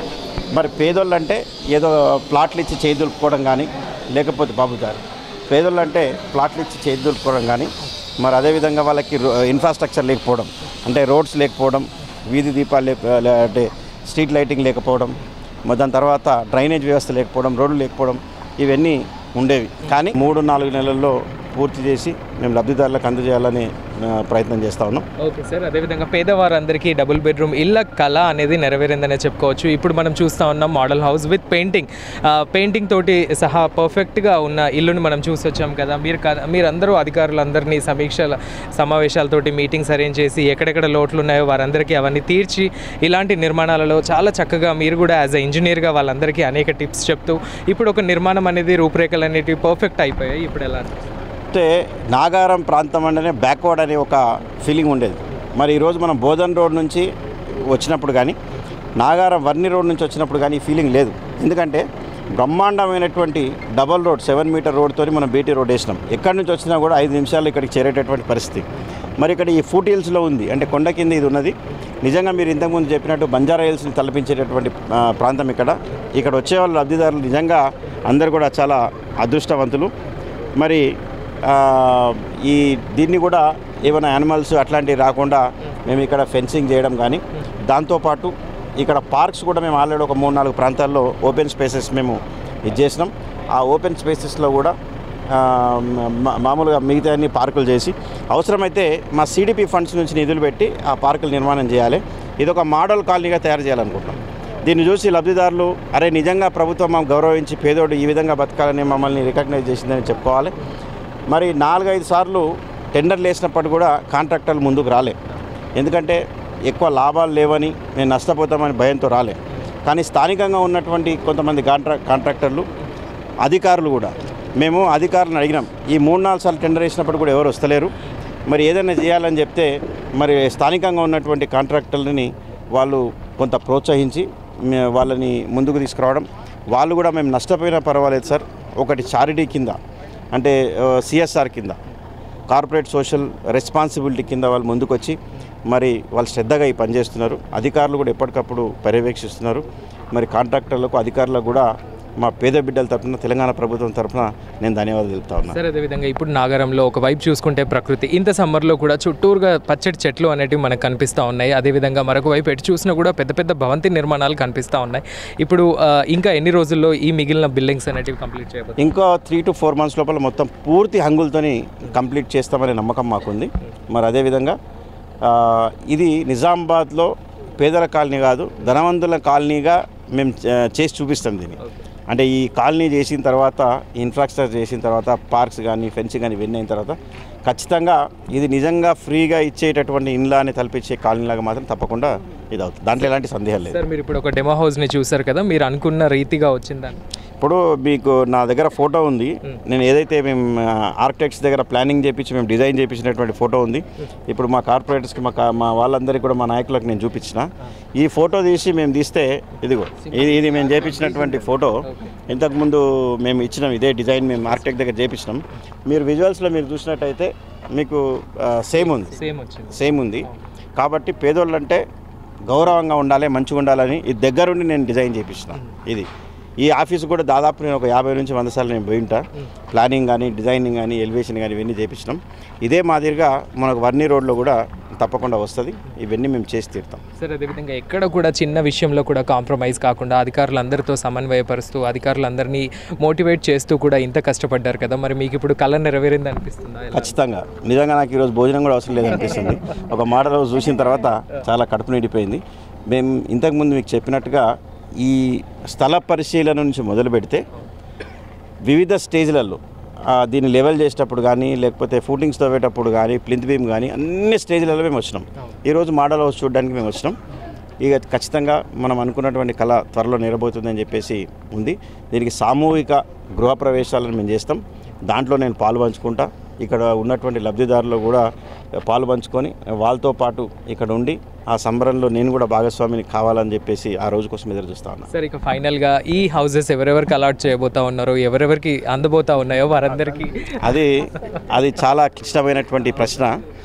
మరి పేదోళ్ళు అంటే ఏదో ప్లాట్లు ఇచ్చి చేయి దులుపుకోవడం కానీ లేకపోతే బాబు గారు పేదోళ్ళు అంటే ప్లాట్లు ఇచ్చి చేయి దులుపుకోవడం కానీ మరి అదేవిధంగా వాళ్ళకి రో- ఇన్ఫ్రాస్ట్రక్చర్ లేకపోవడం అంటే రోడ్స్ లేకపోవడం వీధి దీపాలు లేక లే- అంటే స్ట్రీట్ లైటింగ్ లేకపోవడం మరి దాని తర్వాత డ్రైనేజ్ వ్యవస్థ లేకపోవడం రోడ్లు లేకపోవడం ఇవన్నీ ఉండేవి కానీ మూడు నాలుగు నెలల్లో పూర్తి చేసి మేము లబ్ధిదారులకు అందజేయాలని ఆ, ప్రయత్నం చేస్తూ ఉన్నాం ఓకే సార్ అదేవిధంగా పేదవారందరికీ డబుల్ బెడ్రూమ్ ఇళ్ళ కళ అనేది నెరవేరిందనే చెప్పుకోవచ్చు ఇప్పుడు మనం చూస్తూ ఉన్నాం model house with painting painting తోటి సహా పర్ఫెక్ట్గా ఉన్న ఇల్లుని మనం చూసి వచ్చాం కదా మీరు క- మీరందరూ అధికారులందరినీ సమీక్షల సమావేశాలతోటి మీటింగ్స్ అరేంజ్ చేసి ఎక్కడెక్కడ లోట్లు ఉన్నాయో వారందరికీ అవన్నీ తీర్చి ఇలాంటి నిర్మాణాలలో చాలా చక్కగా మీరు కూడా యాజ్ అ ఇంజనీర్గా వాళ్ళందరికీ అనేక టిప్స్ చెప్తూ ఇప్పుడు ఒక నిర్మాణం అనేది రూపురేఖలు అనేటివి పర్ఫెక్ట్ అయిపోయాయి ఇప్పుడు ఎలా అనిపిస్తుంది? అంటే నాగారం ప్రాంతం అంటేనే బ్యాక్వర్డ్ అనే ఒక ఫీలింగ్ ఉండేది మరి ఈరోజు మనం బోధన్ రోడ్ నుంచి వచ్చినప్పుడు కానీ నాగారం వర్ని రోడ్ నుంచి వచ్చినప్పుడు కానీ ఈ ఫీలింగ్ లేదు ఎందుకంటే బ్రహ్మాండమైనటువంటి డబల్ రోడ్ సెవెన్ మీటర్ రోడ్తో మనం బీటీ రోడ్ వేసినాం ఎక్కడి నుంచి వచ్చినా కూడా ఐదు నిమిషాలు ఇక్కడికి చేరేటటువంటి పరిస్థితి మరి ఇక్కడ ఈ ఫూట్ హిల్స్లో ఉంది అంటే కొండ కింద ఇది ఉన్నది నిజంగా మీరు ఇంతకుముందు చెప్పినట్టు బంజారా హిల్స్ని తలపించేటటువంటి ఆ, ప్రాంతం ఇక్కడ ఇక్కడ వచ్చే వాళ్ళు లబ్ధిదారులు నిజంగా అందరు కూడా చాలా అదృష్టవంతులు మరి ఆ, ఈ దీన్ని కూడా ఏమైనా యానిమల్స్ అట్లాంటివి రాకుండా మేము ఇక్కడ ఫెన్సింగ్ చేయడం కానీ దాంతోపాటు ఇక్కడ పార్క్స్ కూడా మేము ఆల్రెడీ ఒక మూడు నాలుగు ప్రాంతాల్లో ఓపెన్ స్పేసెస్ మేము ఇది చేసినాం ఆ ఓపెన్ స్పేసెస్లో కూడా ఆ, మా- మామూలుగా మిగతా అన్ని పార్కులు చేసి అవసరమైతే మా సిడిపి ఫండ్స్ నుంచి నిధులు పెట్టి ఆ పార్కులు నిర్మాణం చేయాలి ఇది ఒక మోడల్ కాలనీగా తయారు చేయాలనుకుంటున్నాం దీన్ని చూసి లబ్ధిదారులు అరే నిజంగా ప్రభుత్వం మాకు గౌరవించి పేదోడు ఈ విధంగా బతకాలని మమ్మల్ని రికగ్నైజ్ చేసిందని చెప్పుకోవాలి మరి నాలుగైదు సార్లు టెండర్లు వేసినప్పుడు కూడా కాంట్రాక్టర్లు ముందుకు రాలే ఎందుకంటే ఎక్కువ లాభాలు లేవని మేము నష్టపోతామని భయంతో రాలే కానీ స్థానికంగా ఉన్నటువంటి కొంతమంది కాంట్రా కాంట్రాక్టర్లు అధికారులు కూడా మేము అధికారులను అడిగినాం ఈ మూడు నాలుగు సార్లు టెండర్ వేసినప్పుడు కూడా ఎవరు వస్తలేరు మరి ఏదైనా చేయాలని చెప్తే మరి స్థానికంగా ఉన్నటువంటి కాంట్రాక్టర్లని వాళ్ళు కొంత ప్రోత్సహించి మే- వాళ్ళని ముందుకు తీసుకురావడం వాళ్ళు కూడా మేము నష్టపోయినా పర్వాలేదు సార్ ఒకటి చారిటీ కింద అంటే సిఎస్ఆర్ కింద కార్పొరేట్ సోషల్ రెస్పాన్సిబిలిటీ కింద వాళ్ళు ముందుకొచ్చి మరి వాళ్ళు శ్రద్ధగా ఈ పనిచేస్తున్నారు అధికారులు కూడా ఎప్పటికప్పుడు పర్యవేక్షిస్తున్నారు మరి కాంట్రాక్టర్లకు అధికారులకు కూడా మా పేద బిడ్డల తరపున తెలంగాణ ప్రభుత్వం తరపున నేను ధన్యవాదాలు తెలుపుతా ఉన్నాను సార్ అదేవిధంగా ఇప్పుడు నాగరంలో ఒక వైపు చూసుకుంటే ప్రకృతి ఇంత సమ్మర్లో కూడా చుట్టూరుగా పచ్చటి చెట్లు అనేటివి మనకు కనిపిస్తూ ఉన్నాయి అదేవిధంగా మరొక వైపు ఎటు చూసినా కూడా పెద్ద పెద్ద భవంతి నిర్మాణాలు కనిపిస్తూ ఉన్నాయి ఇప్పుడు ఆ, ఇంకా ఎన్ని రోజుల్లో ఈ మిగిలిన బిల్డింగ్స్ అనేటివి కంప్లీట్ చేయబోతుంది ఇంకో త్రీ టు ఫోర్ మంత్స్ లోపల మొత్తం పూర్తి హంగులతోని కంప్లీట్ చేస్తామనే నమ్మకం మాకుంది మరి అదేవిధంగా ఆ, ఇది నిజామాబాద్లో పేదల కాలనీ కాదు ధనవంతుల కాలనీగా మేము చే- చేసి చూపిస్తాం దీన్ని అంటే ఈ కాలనీ చేసిన తర్వాత ఇన్ఫ్రాస్ట్రక్చర్ చేసిన తర్వాత పార్క్స్ కానీ ఫెన్స్ కానీ ఇవన్నీ అయిన తర్వాత ఖచ్చితంగా ఇది నిజంగా ఫ్రీగా ఇచ్చేటటువంటి ఇండ్లాని తలపించే కాలనీలాగా మాత్రం తప్పకుండా ఇది అవుతుంది దాంట్లో ఎలాంటి సందేహం లేదు సార్ మీరు ఇప్పుడు ఒక డెమో హౌస్ని చూసారు కదా మీరు అనుకున్న రీతిగా వచ్చిందని ఇప్పుడు మీకు నా దగ్గర ఫోటో ఉంది నేను ఏదైతే మేము ఆర్కిటెక్ట్స్ దగ్గర ప్లానింగ్ చేపించి మేము డిజైన్ చేపించినటువంటి ఫోటో ఉంది ఇప్పుడు మా కార్పొరేటర్స్కి మా కా- మా వాళ్ళందరికీ కూడా మా నాయకులకు నేను చూపించిన ఈ ఫోటో తీసి మేము తీస్తే ఇదిగో ఇది ఇది మేము చేపించినటువంటి ఫోటో ఇంతకుముందు మేము ఇచ్చినాం ఇదే డిజైన్ మేము ఆర్కిటెక్ట్ దగ్గర చేపించినాం మీరు విజువల్స్లో మీరు చూసినట్టయితే మీకు సేమ్ ఉంది సేమ్ వచ్చింది సేమ్ ఉంది కాబట్టి పేదోళ్ళు అంటే గౌరవంగా ఉండాలి మంచిగా ఉండాలని ఇది దగ్గరుండి నేను డిజైన్ చేపించిన ఇది ఈ ఆఫీస్ కూడా దాదాపు నేను ఒక యాభై నుంచి వంద సార్లు నేను పోయింటా ప్లానింగ్ కానీ డిజైనింగ్ కానీ ఎలివేషన్ కానీ ఇవన్నీ చేపించినాం ఇదే మాదిరిగా మనకు వర్ణి రోడ్లో కూడా తప్పకుండా వస్తుంది ఇవన్నీ మేము చేసి తీరుతాం సార్ అదేవిధంగా ఎక్కడ కూడా చిన్న విషయంలో కూడా కాంప్రమైజ్ కాకుండా అధికారులందరితో సమన్వయపరుస్తూ అధికారులందరినీ మోటివేట్ చేస్తూ కూడా ఇంత కష్టపడ్డారు కదా మరి మీకు ఇప్పుడు కళ నెరవేరింది అనిపిస్తుందా ఎలా? ఖచ్చితంగా నిజంగా నాకు ఈరోజు భోజనం కూడా అవసరం లేదనిపిస్తుంది ఒక మాట రోజు చూసిన తర్వాత చాలా కడుపు నిండిపోయింది మేము ఇంతకుముందు మీకు చెప్పినట్టుగా ఈ స్థల పరిశీలన నుంచి మొదలు పెడితే వివిధ స్టేజ్లలో ఆ, దీన్ని లెవెల్ చేసేటప్పుడు కానీ లేకపోతే ఫూటింగ్స్ తవ్వేటప్పుడు కానీ ప్లింత్ బీమ్ కానీ అన్ని స్టేజ్లలో మేము వచ్చినాం ఈరోజు మోడల్ హౌస్ చూడడానికి మేము వచ్చినాం ఇక ఖచ్చితంగా మనం అనుకున్నటువంటి కళ త్వరలో నెరబోతుందని చెప్పేసి ఉంది దీనికి సామూహిక గృహప్రవేశాలను మేము చేస్తాం దాంట్లో నేను పాలు పంచుకుంటా ఇక్కడ ఉన్నటువంటి లబ్ధిదారులు కూడా పాలు పంచుకొని వాళ్ళతో పాటు ఇక్కడ ఉండి ఆ సంబరంలో నేను కూడా భాగస్వామిని కావాలని చెప్పేసి ఆ రోజు కోసం ఎదురు చూస్తా ఉన్నా సార్ ఇక ఫైనల్గా ఈ హౌసెస్ ఎవరెవరికి అలాట్ చేయబోతా ఉన్నారో ఎవరెవరికి అందబోతా ఉన్నాయో వారందరికీ అది అది చాలా క్లిష్టమైనటువంటి ప్రశ్న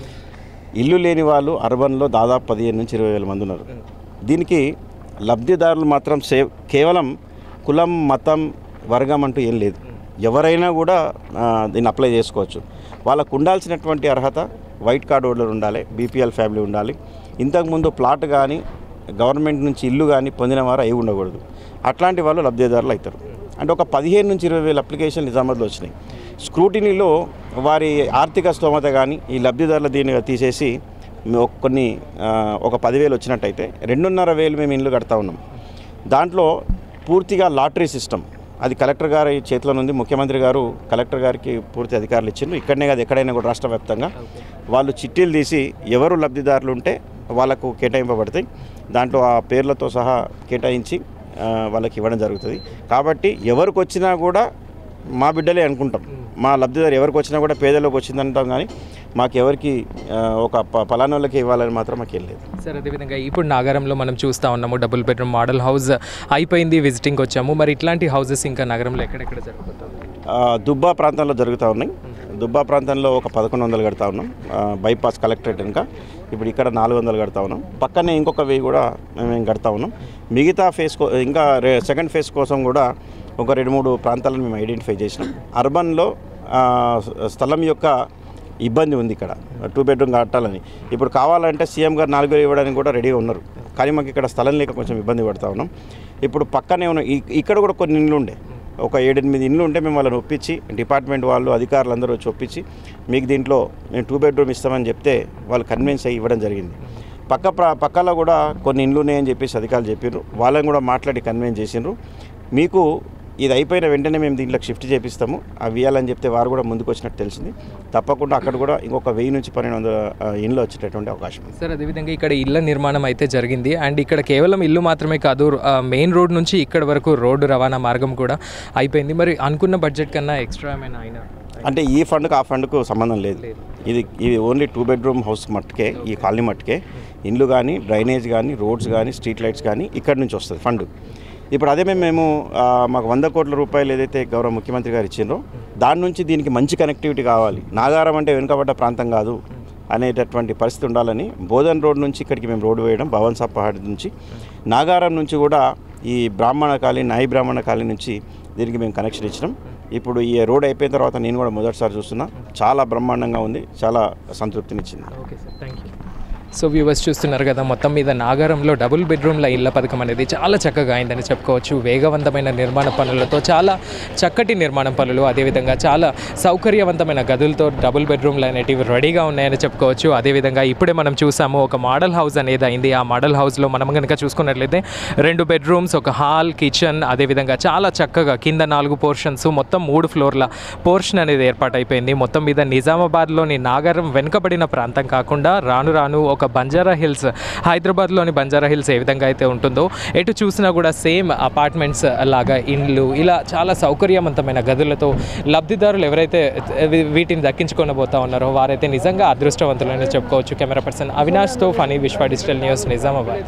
ఇల్లు లేని వాళ్ళు అర్బన్లో దాదాపు పదిహేను నుంచి ఇరవై వేల మంది ఉన్నారు దీనికి లబ్ధిదారులు మాత్రం సే కేవలం కులం మతం వర్గం అంటూ ఏం లేదు ఎవరైనా కూడా ఆ, దీన్ని అప్లై చేసుకోవచ్చు వాళ్ళకు ఉండాల్సినటువంటి అర్హత వైట్ కార్డ్ హోల్డర్ ఉండాలి బీపీఎల్ ఫ్యామిలీ ఉండాలి ఇంతకుముందు ప్లాట్ కానీ గవర్నమెంట్ నుంచి ఇల్లు కానీ పొందిన వారు అయి ఉండకూడదు అట్లాంటి వాళ్ళు లబ్ధిదారులు అవుతారు అంటే ఒక పదిహేను నుంచి ఇరవై వేల అప్లికేషన్లు నిజామాబాద్లో వచ్చినాయి స్క్రూటినీలో వారి ఆర్థిక స్తోమత కానీ ఈ లబ్ధిదారుల దీన్ని తీసేసి ఒక కొన్ని ఆ, ఒక పదివేలు వచ్చినట్టయితే రెండున్నర వేలు మేము ఇండ్లు కడతా ఉన్నాం దాంట్లో పూర్తిగా లాటరీ సిస్టమ్ అది కలెక్టర్ గారి చేతిలో ఉంది ముఖ్యమంత్రి గారు కలెక్టర్ గారికి పూర్తి అధికారులు ఇచ్చిండ్రు ఇక్కడనే కాదు ఎక్కడైనా కూడా రాష్ట్ర వ్యాప్తంగా వాళ్ళు చిట్టీలు తీసి ఎవరు లబ్ధిదారులు ఉంటే వాళ్ళకు కేటాయింపబడతాయి దాంట్లో ఆ పేర్లతో సహా కేటాయించి ఆ, వాళ్ళకి ఇవ్వడం జరుగుతుంది కాబట్టి ఎవరికి వచ్చినా కూడా మా బిడ్డలే అనుకుంటాం మా లబ్ధిదారు ఎవరికి వచ్చినా కూడా పేదలోకి వచ్చిందంటాం కానీ మాకు ఎవరికి ఆ, ఒక ప పలానా వాళ్ళకి ఇవ్వాలని మాత్రం మాకు లేదు సార్ అదేవిధంగా ఇప్పుడు నాగరంలో మనం చూస్తూ ఉన్నాము డబుల్ బెడ్రూమ్ మోడల్ హౌస్ అయిపోయింది విజిటింగ్ వచ్చాము మరి ఇట్లాంటి హౌసెస్ ఇంకా నగరంలో ఎక్కడెక్కడ జరుగుతుంది ఆ, దుబ్బా ప్రాంతంలో జరుగుతూ ఉన్నాయి దుబ్బా ప్రాంతంలో ఒక పదకొండు వందలు కడతా ఉన్నాం ఆ, బైపాస్ కలెక్టరేట్ ఇంకా ఇప్పుడు ఇక్కడ నాలుగు వందలు కడతా ఉన్నాం పక్కనే ఇంకొక వెయ్యి కూడా మేము కడతా ఉన్నాం మిగతా ఫేజ్ కో ఇంకా రే- సెకండ్ ఫేజ్ కోసం కూడా ఒక రెండు మూడు ప్రాంతాలను మేము ఐడెంటిఫై చేసినాం అర్బన్లో ఆ, స్థలం యొక్క ఇబ్బంది ఉంది ఇక్కడ టూ బెడ్రూమ్ కట్టాలని ఇప్పుడు కావాలంటే సీఎం గారు నాలుగు వేలు ఇవ్వడానికి కూడా రెడీగా ఉన్నారు కానీ మాకు ఇక్కడ స్థలం లేక కొంచెం ఇబ్బంది పడతా ఉన్నాం ఇప్పుడు పక్కనే ఉన్న ఇ- ఇక్కడ కూడా కొన్ని ఇండ్లు ఉండే ఒక ఏడెనిమిది ఇండ్లు ఉంటే మేము వాళ్ళని ఒప్పించి డిపార్ట్మెంట్ వాళ్ళు అధికారులు అందరూ వచ్చి ఒప్పించి మీకు దీంట్లో మేము టూ బెడ్రూమ్ ఇస్తామని చెప్తే వాళ్ళు కన్విన్స్ అయ్యి ఇవ్వడం జరిగింది పక్క ప్ర పక్కలో కూడా కొన్ని ఇండ్లు ఉన్నాయని చెప్పేసి అధికారులు చెప్పారు వాళ్ళని కూడా మాట్లాడి కన్వెన్స్ చేసిండ్రు మీకు ఇది అయిపోయిన వెంటనే మేము దీంట్లోకి షిఫ్ట్ చేపిస్తాము అవి ఇవ్వాలని చెప్తే వారు కూడా ముందుకు వచ్చినట్టు తెలిసింది తప్పకుండా అక్కడ కూడా ఇంకొక వెయ్యి నుంచి పన్నెండు వందల ఆ, ఇండ్లు వచ్చేటటువంటి అవకాశం ఉంది సార్ అదేవిధంగా ఇక్కడ ఇళ్ళ నిర్మాణం అయితే జరిగింది అండ్ ఇక్కడ కేవలం ఇల్లు మాత్రమే కాదు ఆ, మెయిన్ రోడ్ నుంచి ఇక్కడ వరకు రోడ్డు రవాణా మార్గం కూడా అయిపోయింది మరి అనుకున్న బడ్జెట్ కన్నా ఎక్స్ట్రా ఏమైనా అయినా అంటే ఈ ఫండ్కు ఆ ఫండ్కు సంబంధం లేదు ఇది ఇది ఓన్లీ టూ బెడ్రూమ్ హౌస్ మట్టుకే ఈ కాలనీ మట్టుకే ఇండ్లు కానీ డ్రైనేజ్ కానీ రోడ్స్ కానీ స్ట్రీట్ లైట్స్ కానీ ఇక్కడ నుంచి వస్తుంది ఫండ్ ఇప్పుడు అదే మేము మేము ఆ, మాకు వంద కోట్ల రూపాయలు ఏదైతే గౌరవ ముఖ్యమంత్రి గారు ఇచ్చిండ్రో దాని నుంచి దీనికి మంచి కనెక్టివిటీ కావాలి నాగారం అంటే వెనుకబడ్డ ప్రాంతం కాదు అనేటటువంటి పరిస్థితి ఉండాలని బోధన్ రోడ్ నుంచి ఇక్కడికి మేము రోడ్డు వేయడం భవన్ సాబ్ పహాడ్ నుంచి నాగారం నుంచి కూడా ఈ బ్రాహ్మణ కాలనీ నాయి బ్రాహ్మణ కాలనీ నుంచి దీనికి మేము కనెక్షన్ ఇచ్చినాం ఇప్పుడు ఈ రోడ్ అయిపోయిన తర్వాత నేను కూడా మొదటిసారి చూస్తున్నా చాలా బ్రహ్మాండంగా ఉంది చాలా సంతృప్తినిచ్చింది okay sir thank you so viewers చూస్తున్నారు కదా మొత్తం మీద నాగారంలో డబుల్ బెడ్రూమ్ల ఇళ్ల పథకం అనేది చాలా చక్కగా అయిందని చెప్పుకోవచ్చు వేగవంతమైన నిర్మాణ పనులతో చాలా చక్కటి నిర్మాణ పనులు అదేవిధంగా చాలా సౌకర్యవంతమైన గదులతో డబుల్ బెడ్రూమ్లు అనేటివి రెడీగా ఉన్నాయని చెప్పుకోవచ్చు అదేవిధంగా ఇప్పుడే మనం చూసాము ఒక మోడల్ హౌస్ అనేది అయింది ఆ మోడల్ హౌస్లో మనం కనుక చూసుకున్నట్లయితే రెండు బెడ్రూమ్స్ ఒక హాల్ కిచెన్ అదేవిధంగా చాలా చక్కగా కింద నాలుగు పోర్షన్స్ మొత్తం మూడు ఫ్లోర్ల పోర్షన్ అనేది ఏర్పాటైపోయింది మొత్తం మీద నిజామాబాద్లోని నాగారం వెనుకబడిన ప్రాంతం కాకుండా రాను రాను ఒక బంజారా హిల్స్ హైదరాబాద్లోని బంజారా హిల్స్ ఏ విధంగా అయితే ఉంటుందో ఎటు చూసినా కూడా సేమ్ అపార్ట్మెంట్స్ లాగా ఇండ్లు ఇలా చాలా సౌకర్యవంతమైన గదులతో లబ్ధిదారులు ఎవరైతే వీ- వీటిని దక్కించుకొని ఉన్నారో వారైతే నిజంగా అదృష్టవంతులని చెప్పుకోవచ్చు కెమెరా పర్సన్ అవినాష్తో Phani Vishwa digital news Nizamabad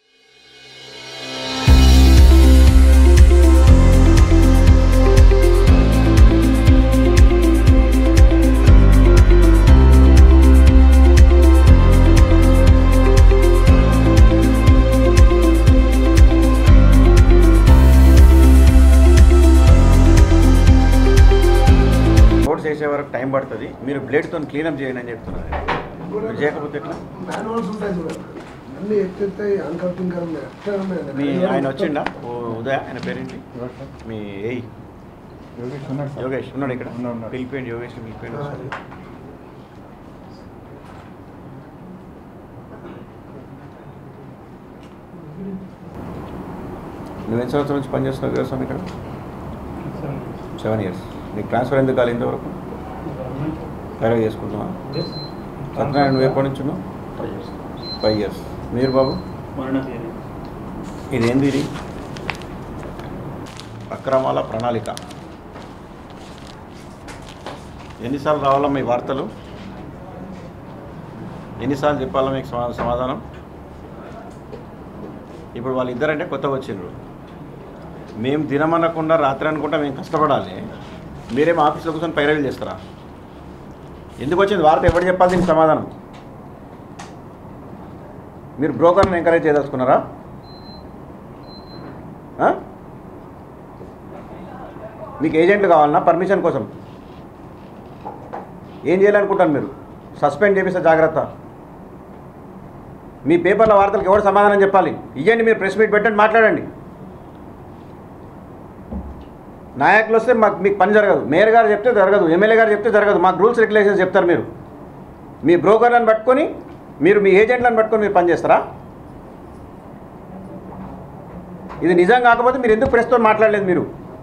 roads వేసే వరకు టైం పడుతుంది మీరు బ్లేడ్తో క్లీనప్ చేయండి అని చెప్తున్నారు మీరు చేయకపోతే ఎట్లా మాన్యువల్స్ ఉంటాయి చూడండి అన్ని ఎత్తెత్తాయి అంకర్ పింకర్ ఉన్నాయి అట్లా ఉన్నాయి మీ ఆయన వచ్చిండా ఓ ఉదయ ఆయన పేరేంటి మీ ఏయ్ యోగేష్ ఉన్నాడు ఇక్కడ పిలిపోయింది యోగేష్ పిలిపోయింది ఒకసారి. నువ్వు ఎన్ని సంవత్సరం నుంచి పనిచేస్తున్నావు వ్యవసాయం ఇక్కడ సెవెన్ ఇయర్స్ నీకు ట్రాన్స్ఫర్ ఎందుకు కాలేదు ఇంతవరకు వేరే చేసుకుంటున్నా సత్యనారాయణ నువ్వు ఎప్పటి నుంచి ఉన్నావు ఫైవ్ ఇయర్స్ మీరు బాబు ఇది ఏంది ఇది అక్రమాల ప్రణాళిక ఎన్నిసార్లు రావాలా మీ వార్తలు ఎన్నిసార్లు చెప్పాలా మీకు సమా- సమాధానం ఇప్పుడు వాళ్ళిద్దరంటే కొత్తగా వచ్చిండ్రు మేము దినమనకుండా రాత్రి అనుకుంటా మేము కష్టపడాలి మీరేం ఆఫీస్లో కూర్చొని పైరవీలు చేస్తారా ఎందుకు వచ్చింది వార్త ఎవరు చెప్పాలి దీనికి సమాధానం మీరు బ్రోకర్ని ఎంకరేజ్ చేయదలుచుకున్నారా ఆ? మీకు ఏజెంట్లు కావాలన్నా పర్మిషన్ కోసం ఏం చేయాలనుకుంటాను మీరు సస్పెండ్ చేపిస్తే జాగ్రత్త మీ పేపర్ల వార్తలకు ఎవరు సమాధానం చెప్పాలి ఇవ్వండి మీరు ప్రెస్ మీట్ పెట్టండి మాట్లాడండి నాయకులు వస్తే మాకు మీకు పని జరగదు మేయర్ గారు చెప్తే జరగదు ఎమ్మెల్యే గారు చెప్తే జరగదు మాకు రూల్స్ రెగ్యులేషన్స్ చెప్తారు మీరు మీ బ్రోకర్లను పట్టుకొని మీరు మీ ఏజెంట్లను పట్టుకొని మీరు పని చేస్తారా ఇది నిజం కాకపోతే మీరు ఎందుకు ప్రెస్తో మాట్లాడలేదు మీరు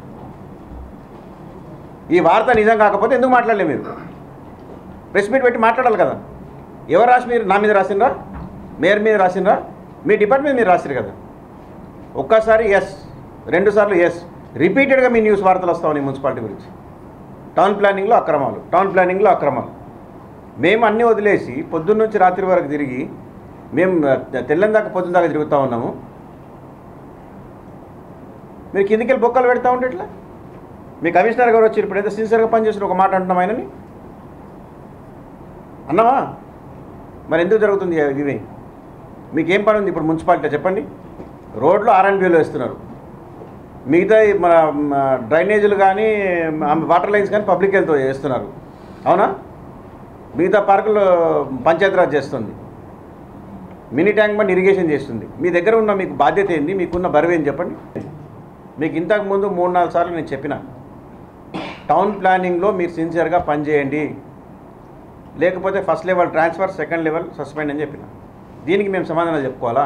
ఈ వార్త నిజం కాకపోతే ఎందుకు మాట్లాడలేదు మీరు ప్రెస్ మీట్ పెట్టి మాట్లాడాలి కదా ఎవరు రాసి మీరు నా మీద రాసిండ్రా మేయర్ మీద రాసిండ్రా మీ డిపార్ట్మెంట్ మీద రాసిరు కదా ఒక్కసారి ఎస్ రెండు సార్లు ఎస్ రిపీటెడ్గా మీ న్యూస్ వార్తలు వస్తా ఉన్నాయి మున్సిపాలిటీ గురించి టౌన్ ప్లానింగ్లో అక్రమాలు టౌన్ ప్లానింగ్లో అక్రమాలు మేము అన్నీ వదిలేసి పొద్దున్న నుంచి రాత్రి వరకు తిరిగి మేము తెల్లని దాకా పొద్దున్న దాకా తిరుగుతూ ఉన్నాము మీరు కిందికి వెళ్ళి బొక్కలు పెడతా ఉంటే ఎట్లా మీ కమిషనర్ గారు వచ్చి ఇప్పుడు ఏదో సిన్సియర్గా పనిచేసిన ఒక మాట అంటున్నాం ఆయనని అన్నావా మరి ఎందుకు జరుగుతుంది ఇవి మీకేం పని ఉంది ఇప్పుడు మున్సిపాలిటీ చెప్పండి రోడ్లు ఆర్ఎండ్బీలో వేస్తున్నారు మిగతా ఈ మన మన డ్రైనేజీలు కానీ వాటర్ లైన్స్ కానీ పబ్లిక్ హెల్త్ చేస్తున్నారు అవునా మిగతా పార్కులు పంచాయతీరాజ్ చేస్తుంది మినీ ట్యాంక్ బండ్ ఇరిగేషన్ చేస్తుంది మీ దగ్గర ఉన్న మీకు బాధ్యత ఏంది మీకున్న బరువు ఏంది చెప్పండి మీకు ఇంతకు ముందు మూడు నాలుగు సార్లు నేను చెప్పిన టౌన్ ప్లానింగ్లో మీరు సిన్సియర్గా పనిచేయండి లేకపోతే first level transfer second level suspend అని చెప్పిన దీనికి మేము సమాధానం చెప్పుకోవాలా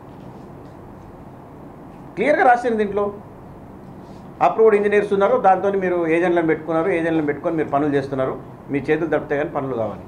క్లియర్గా రాసింది దీంట్లో అప్రూవ్డ్ ఇంజనీర్స్ ఉన్నారు దాంతో మీరు ఏజెంట్లను పెట్టుకున్నారు ఏజెంట్లను పెట్టుకొని మీరు పనులు చేస్తున్నారు మీ చేతులు తప్పితే కానీ పనులు కావాలి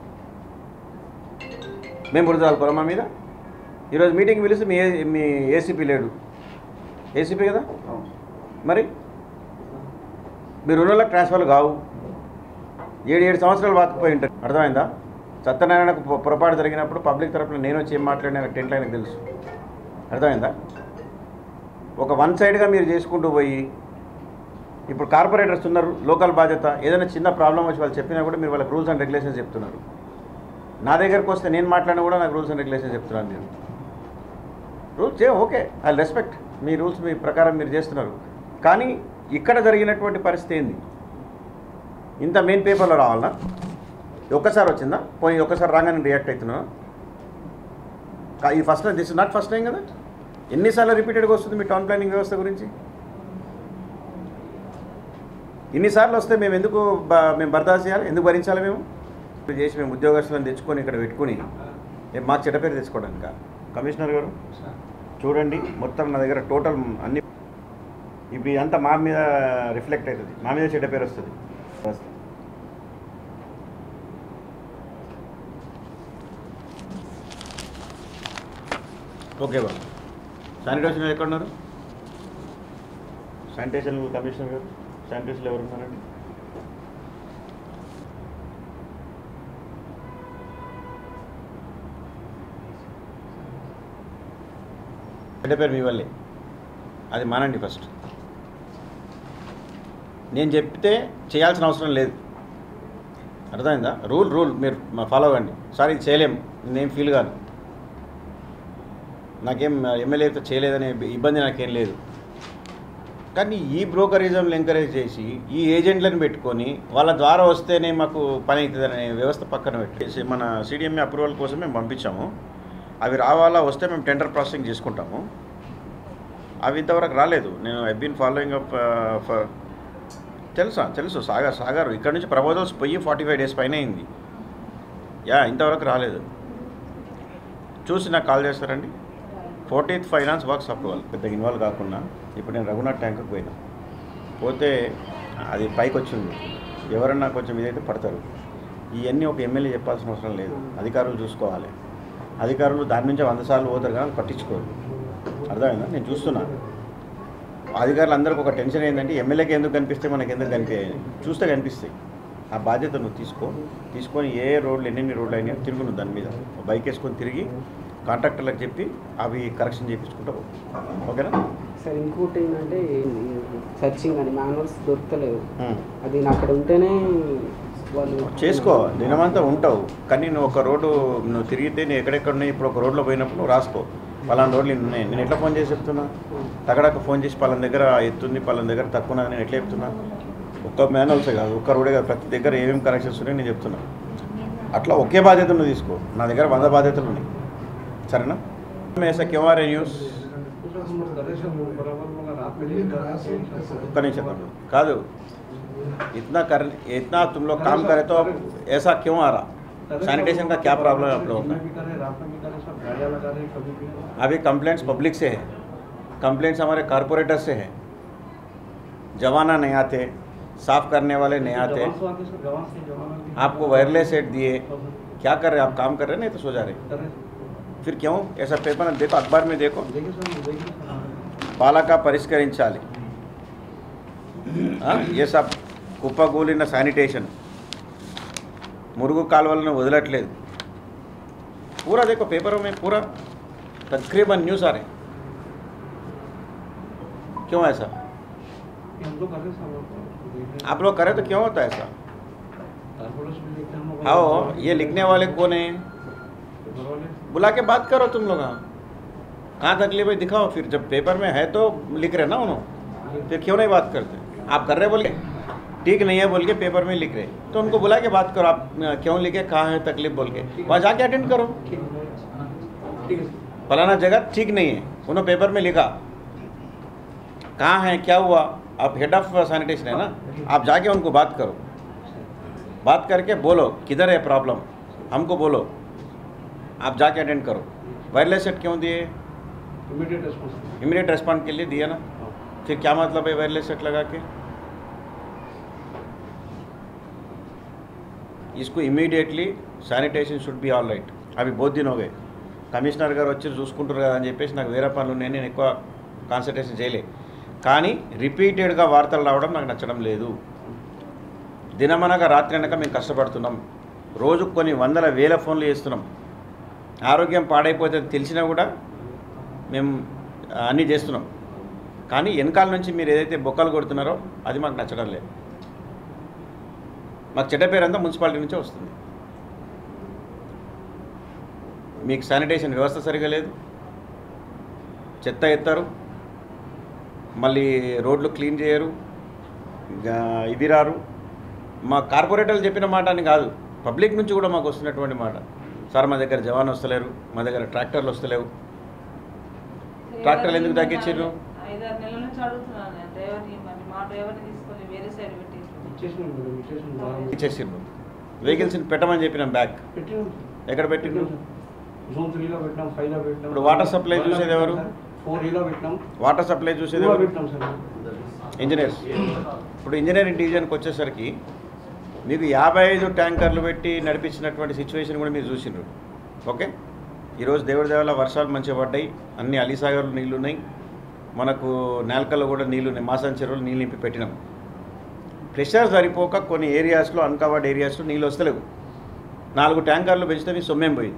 మేము బురద మా మీద ఈరోజు మీటింగ్ పిలిచి మీ ఏ- మీ ఏసీపీ లేడు ఏసీపీ కదా మరి మీరు ఉన్న వాళ్ళకి ట్రాన్స్ఫర్లు కావు ఏడు ఏడు సంవత్సరాలు వాకపోయి ఉంటారు అర్థమైందా సత్యనారాయణకు పొ- పొరపాటు జరిగినప్పుడు పబ్లిక్ తరపున నేను వచ్చి ఏం మాట్లాడినా నాకు టెంట్ ఆయనకు తెలుసు అర్థమైందా ఒక వన్ సైడ్గా మీరు చేసుకుంటూ పోయి ఇప్పుడు కార్పొరేటర్స్ ఉన్నారు లోకల్ బాధ్యత ఏదైనా చిన్న ప్రాబ్లం వచ్చి వాళ్ళు చెప్పినా కూడా మీరు వాళ్ళకి రూల్స్ అండ్ రెగ్యులేషన్స్ చెప్తున్నారు నా దగ్గరకు వస్తే నేను మాట్లాడినా కూడా నాకు రూల్స్ అండ్ రెగ్యులేషన్స్ చెప్తున్నాను నేను రూల్స్ చే ఓకే ఐ రెస్పెక్ట్ మీ రూల్స్ మీ ప్రకారం మీరు చేస్తున్నారు కానీ ఇక్కడ జరిగినటువంటి పరిస్థితి ఏంది ఇంత మెయిన్ పేపర్లో రావాలనా ఒక్కసారి వచ్చిందా పోయి ఒక్కసారి రాగానే రియాక్ట్ అవుతున్నా ఈ first this is not first time కదా ఎన్నిసార్లు రిపీటెడ్గా వస్తుంది మీ టౌన్ ప్లానింగ్ వ్యవస్థ గురించి ఇన్నిసార్లు వస్తే మేము ఎందుకు బ- మేము బర్దాస్త్ చేయాలి ఎందుకు భరించాలి మేము ఇప్పుడు చేసి మేము ఉద్యోగస్తులను తెచ్చుకొని ఇక్కడ పెట్టుకొని ఏ మాకు చెడ్డ పేరు తెచ్చుకోవడానికి కమిషనర్ గారు చూడండి మొత్తం నా దగ్గర టోటల్ అన్ని ఇప్పుడు ఇదంతా మా మీద రిఫ్లెక్ట్ అవుతుంది మా మీద చెడ్డ పేరు వస్తుంది ఓకే బాబు శానిటేషన్ ఎక్కడ ఉన్నారు శానిటేషన్ కమిషనర్ గారు శానిటేషన్ ఎవరు ఉన్నారండి చెడ్డ పేరు మీ వల్లే అది మానండి ఫస్ట్ నేను చెప్తే చేయాల్సిన అవసరం లేదు అర్థమైందా రూల్ రూల్ మీరు ఫాలో అవ్వండి సార్ ఇది చేయలేం నేనేం ఫీల్ కాను నాకేం ఎమ్మెల్యేతో చేయలేదనే ఇబ్బంది నాకేం లేదు కానీ ఈ బ్రోకరిజంలు ఎంకరేజ్ చేసి ఈ ఏజెంట్లను పెట్టుకొని వాళ్ళ ద్వారా వస్తేనే మాకు పని అవుతుందనే వ్యవస్థ పక్కన పెట్టేసి మన సిడిఎంఏ అప్రూవల్ కోసం మేము పంపించాము అవి రావాలా వస్తే మేము టెండర్ ప్రాసెసింగ్ చేసుకుంటాము అవి ఇంతవరకు రాలేదు నేను I been following up for తెలుసా తెలుసు సాగర్ సాగర్ ఇక్కడ నుంచి ప్రపోజల్స్ పోయి ఫార్టీ ఫైవ్ డేస్ పైన అయింది యా ఇంతవరకు రాలేదు చూసి నాకు కాల్ చేస్తారండి ఫోర్టీన్త్ ఫైనాన్స్ వర్క్స్ అప్రూవల్ పెద్ద ఇన్వాల్వ్ కాకుండా ఇప్పుడు నేను రఘునాథ్ ట్యాంక్కి పోయినా పోతే అది పైకి వచ్చింది ఎవరన్నా కొంచెం ఇదైతే పడతారు ఇవన్నీ ఒక ఎమ్మెల్యే చెప్పాల్సిన అవసరం లేదు అధికారులు చూసుకోవాలి అధికారులు దాని నుంచి వంద సార్లు పోతారు కానీ పట్టించుకోరు అర్థమైందా నేను చూస్తున్నా అధికారులు అందరికి ఒక టెన్షన్ ఏంటంటే ఎమ్మెల్యేకి ఎందుకు కనిపిస్తే మనకి ఎందుకు కనిపించాయి చూస్తే కనిపిస్తాయి ఆ బాధ్యత నువ్వు తీసుకో తీసుకొని ఏ రోడ్లు ఎన్నెన్ని రోడ్లు అయినాయో తిరుగు నువ్వు దాని మీద బైక్ వేసుకొని తిరిగి కాంట్రాక్టర్లకు చెప్పి అవి కరెక్షన్ చేయించుకుంటా పో. ఓకేనా సార్ ఇంకోటి ఏంటంటే సర్చింగ్ అని మాన్యువల్స్ దొరకలేవు ఉమ్. అది అక్కడ ఉంటేనే వాళ్ళు చేసుకో దినమంతా ఉంటావు కానీ నువ్వు ఒక రోడ్డు నువ్వు తిరిగితే నేను ఎక్కడెక్కడ ఉన్నాయి ఇప్పుడు ఒక రోడ్లో పోయినప్పుడు నువ్వు రాసుకో పలానా రోడ్లు ఇన్ని ఉన్నాయి నేను ఎట్లా ఫోన్ చేసి చెప్తున్నా తగడక ఫోన్ చేసి పలాన దగ్గర ఎత్తుంది పలాన దగ్గర తక్కువ ఉన్నది నేను ఎట్లా చెప్తున్నా ఒక్క మ్యానువల్సే కాదు ఒక్క రోడే కాదు ప్రతి దగ్గర ఏమేమి కరెక్షన్స్ ఉన్నాయో నేను చెప్తున్నా అట్లా ఒకే బాధ్యత నువ్వు తీసుకో నా దగ్గర వంద బాధ్యతలు ఉన్నాయి సరేనా ऐसा क्यों आ रही न्यूज़ ఒక్క నిమిషం తమ్ముడు. కాదు इतना कर इतना तुम लोग काम करे तो ऐसा क्यों आ रहा सैनिटेशन का क्या प्रॉब्लम है आप लोगों का अभी कंप्लेंट्स पब्लिक से है कंप्लेंट्स हमारे कारपोरेटर से है जवाना नहीं आते साफ करने वाले नहीं आते आपको वायरलेस सेट दिए क्या कर रहे आप काम कर रहे नहीं तो सो जा रहे फिर क्यों ऐसा पेपर में देखो अखबार में देखो పాలక పరిష్కరించాలి ఆ, ఏ సబ్ కుప్పగూలిన శానిటేషన్ మురుగు కాలువలను వదలట్లేదు పూరా देखो पेपरों में पूरा तकरीबन न्यूज़ आ रहे क्यों ऐसा आप लोग करें तो क्यों होता है ऐसा आओ ये लिखने वाले कौन है बुला के बात करो तुम लोग हाँ कहाँ तकलीफ है दिखाओ फिर जब पेपर में है तो लिख रहे ना उन्होंने फिर क्यों नहीं बात करते आप कर रहे बोल के ठीक नहीं है बोल के पेपर में लिख रहे तो उनको बुला के बात करो आप अ, क्यों लिखे कहाँ है तकलीफ बोल के वहाँ जाके अटेंड करो फलाना जगह ठीक नहीं है उन्होंने पेपर में लिखा कहाँ है क्या हुआ आप हेड ऑफ सैनिटेशन है ना आप जाके उनको बात करो बात करके बोलो किधर है प्रॉब्लम हमको बोलो आप जाके अटेंड करो वायरलेस सेट क्यों दिए इमीडिएट रिस्पॉन्स इमीडिएट रेस्पॉन्ड के लिए दिया ना फिर क्या मतलब है वायरलेस सेट लगा के इसको immediately sanitation should be all right అవి బోత్ దిన్ ఓగే కమిషనర్ గారు వచ్చి చూసుకుంటారు కదా అని చెప్పేసి నాకు వేరే పనులు ఉన్నాయి నేను ఎక్కువ కాన్సన్ట్రేషన్ చేయలే కానీ రిపీటెడ్గా వార్తలు రావడం నాకు నచ్చడం లేదు దినమనగా రాత్రి అనక మేము కష్టపడుతున్నాం రోజుకు కొన్ని వందల వేల ఫోన్లు చేస్తున్నాం ఆరోగ్యం పాడైపోతే తెలిసినా కూడా మేము ఆ, అన్నీ చేస్తున్నాం కానీ వెనకాల నుంచి మీరు ఏదైతే బొక్కలు కొడుతున్నారో అది మాకు నచ్చడం లేదు మాకు చెడ్డ పేరు అంతా మున్సిపాలిటీ నుంచే వస్తుంది మీకు శానిటేషన్ వ్యవస్థ సరిగా లేదు చెత్త ఎత్తారు మళ్ళీ రోడ్లు క్లీన్ చేయరు ఇంకా ఇవి రారు మా కార్పొరేటర్లు చెప్పిన మాట అని కాదు పబ్లిక్ నుంచి కూడా మాకు వస్తున్నటువంటి మాట సార్ మా దగ్గర జవాన్ వస్తలేరు మా దగ్గర ట్రాక్టర్లు వస్తలేవు ట్రాక్టర్లు ఎందుకు తగ్గించారు ఐదారు నెలల నుంచి అడుగుతున్నాను నేను డ్రైవర్ని మరి మా డ్రైవర్ని తీసుకొని వేరే సైడ్ పెట్టి ఇచ్చేసినాం మేడం ఇచ్చేసినాం బాగా ఇచ్చేసిండ్రు వెహికల్స్ని పెట్టమని చెప్పినాం బ్యాక్ పెట్టినాం ఎక్కడ పెట్టిండ్రు జోన్ త్రీలో పెట్టినాం ఫైవ్లో పెట్టినాం ఇప్పుడు వాటర్ సప్లై చూసేది ఎవరు ఫోర్ ఈలో పెట్టినాం వాటర్ సప్లై చూసేది టూలో ఎవరు పెట్టినాం సార్ ఇంజనీర్స్ ఇప్పుడు ఇంజనీరింగ్ డివిజన్కి వచ్చేసరికి మీకు యాభై ఐదు ట్యాంకర్లు పెట్టి నడిపించినటువంటి సిచ్యువేషన్ కూడా మీరు చూసిండ్రు ఓకే ఈరోజు దేవుడి దేవాల వర్షాలు మంచిగా పడ్డాయి అన్ని అలీసాగర్లు నీళ్లు ఉన్నాయి మనకు నేలకల్లో కూడా నీళ్లు ఉన్నాయి మాసాన్ చెరువులు నీళ్ళు నింపి పెట్టినాం ప్రెషర్ సరిపోక కొన్ని ఏరియాస్లో అన్కవర్డ్ ఏరియాస్లో నీళ్ళు వస్తలేవు నాలుగు ట్యాంకర్లు పెంచితే మీ సొమ్మేం పోయింది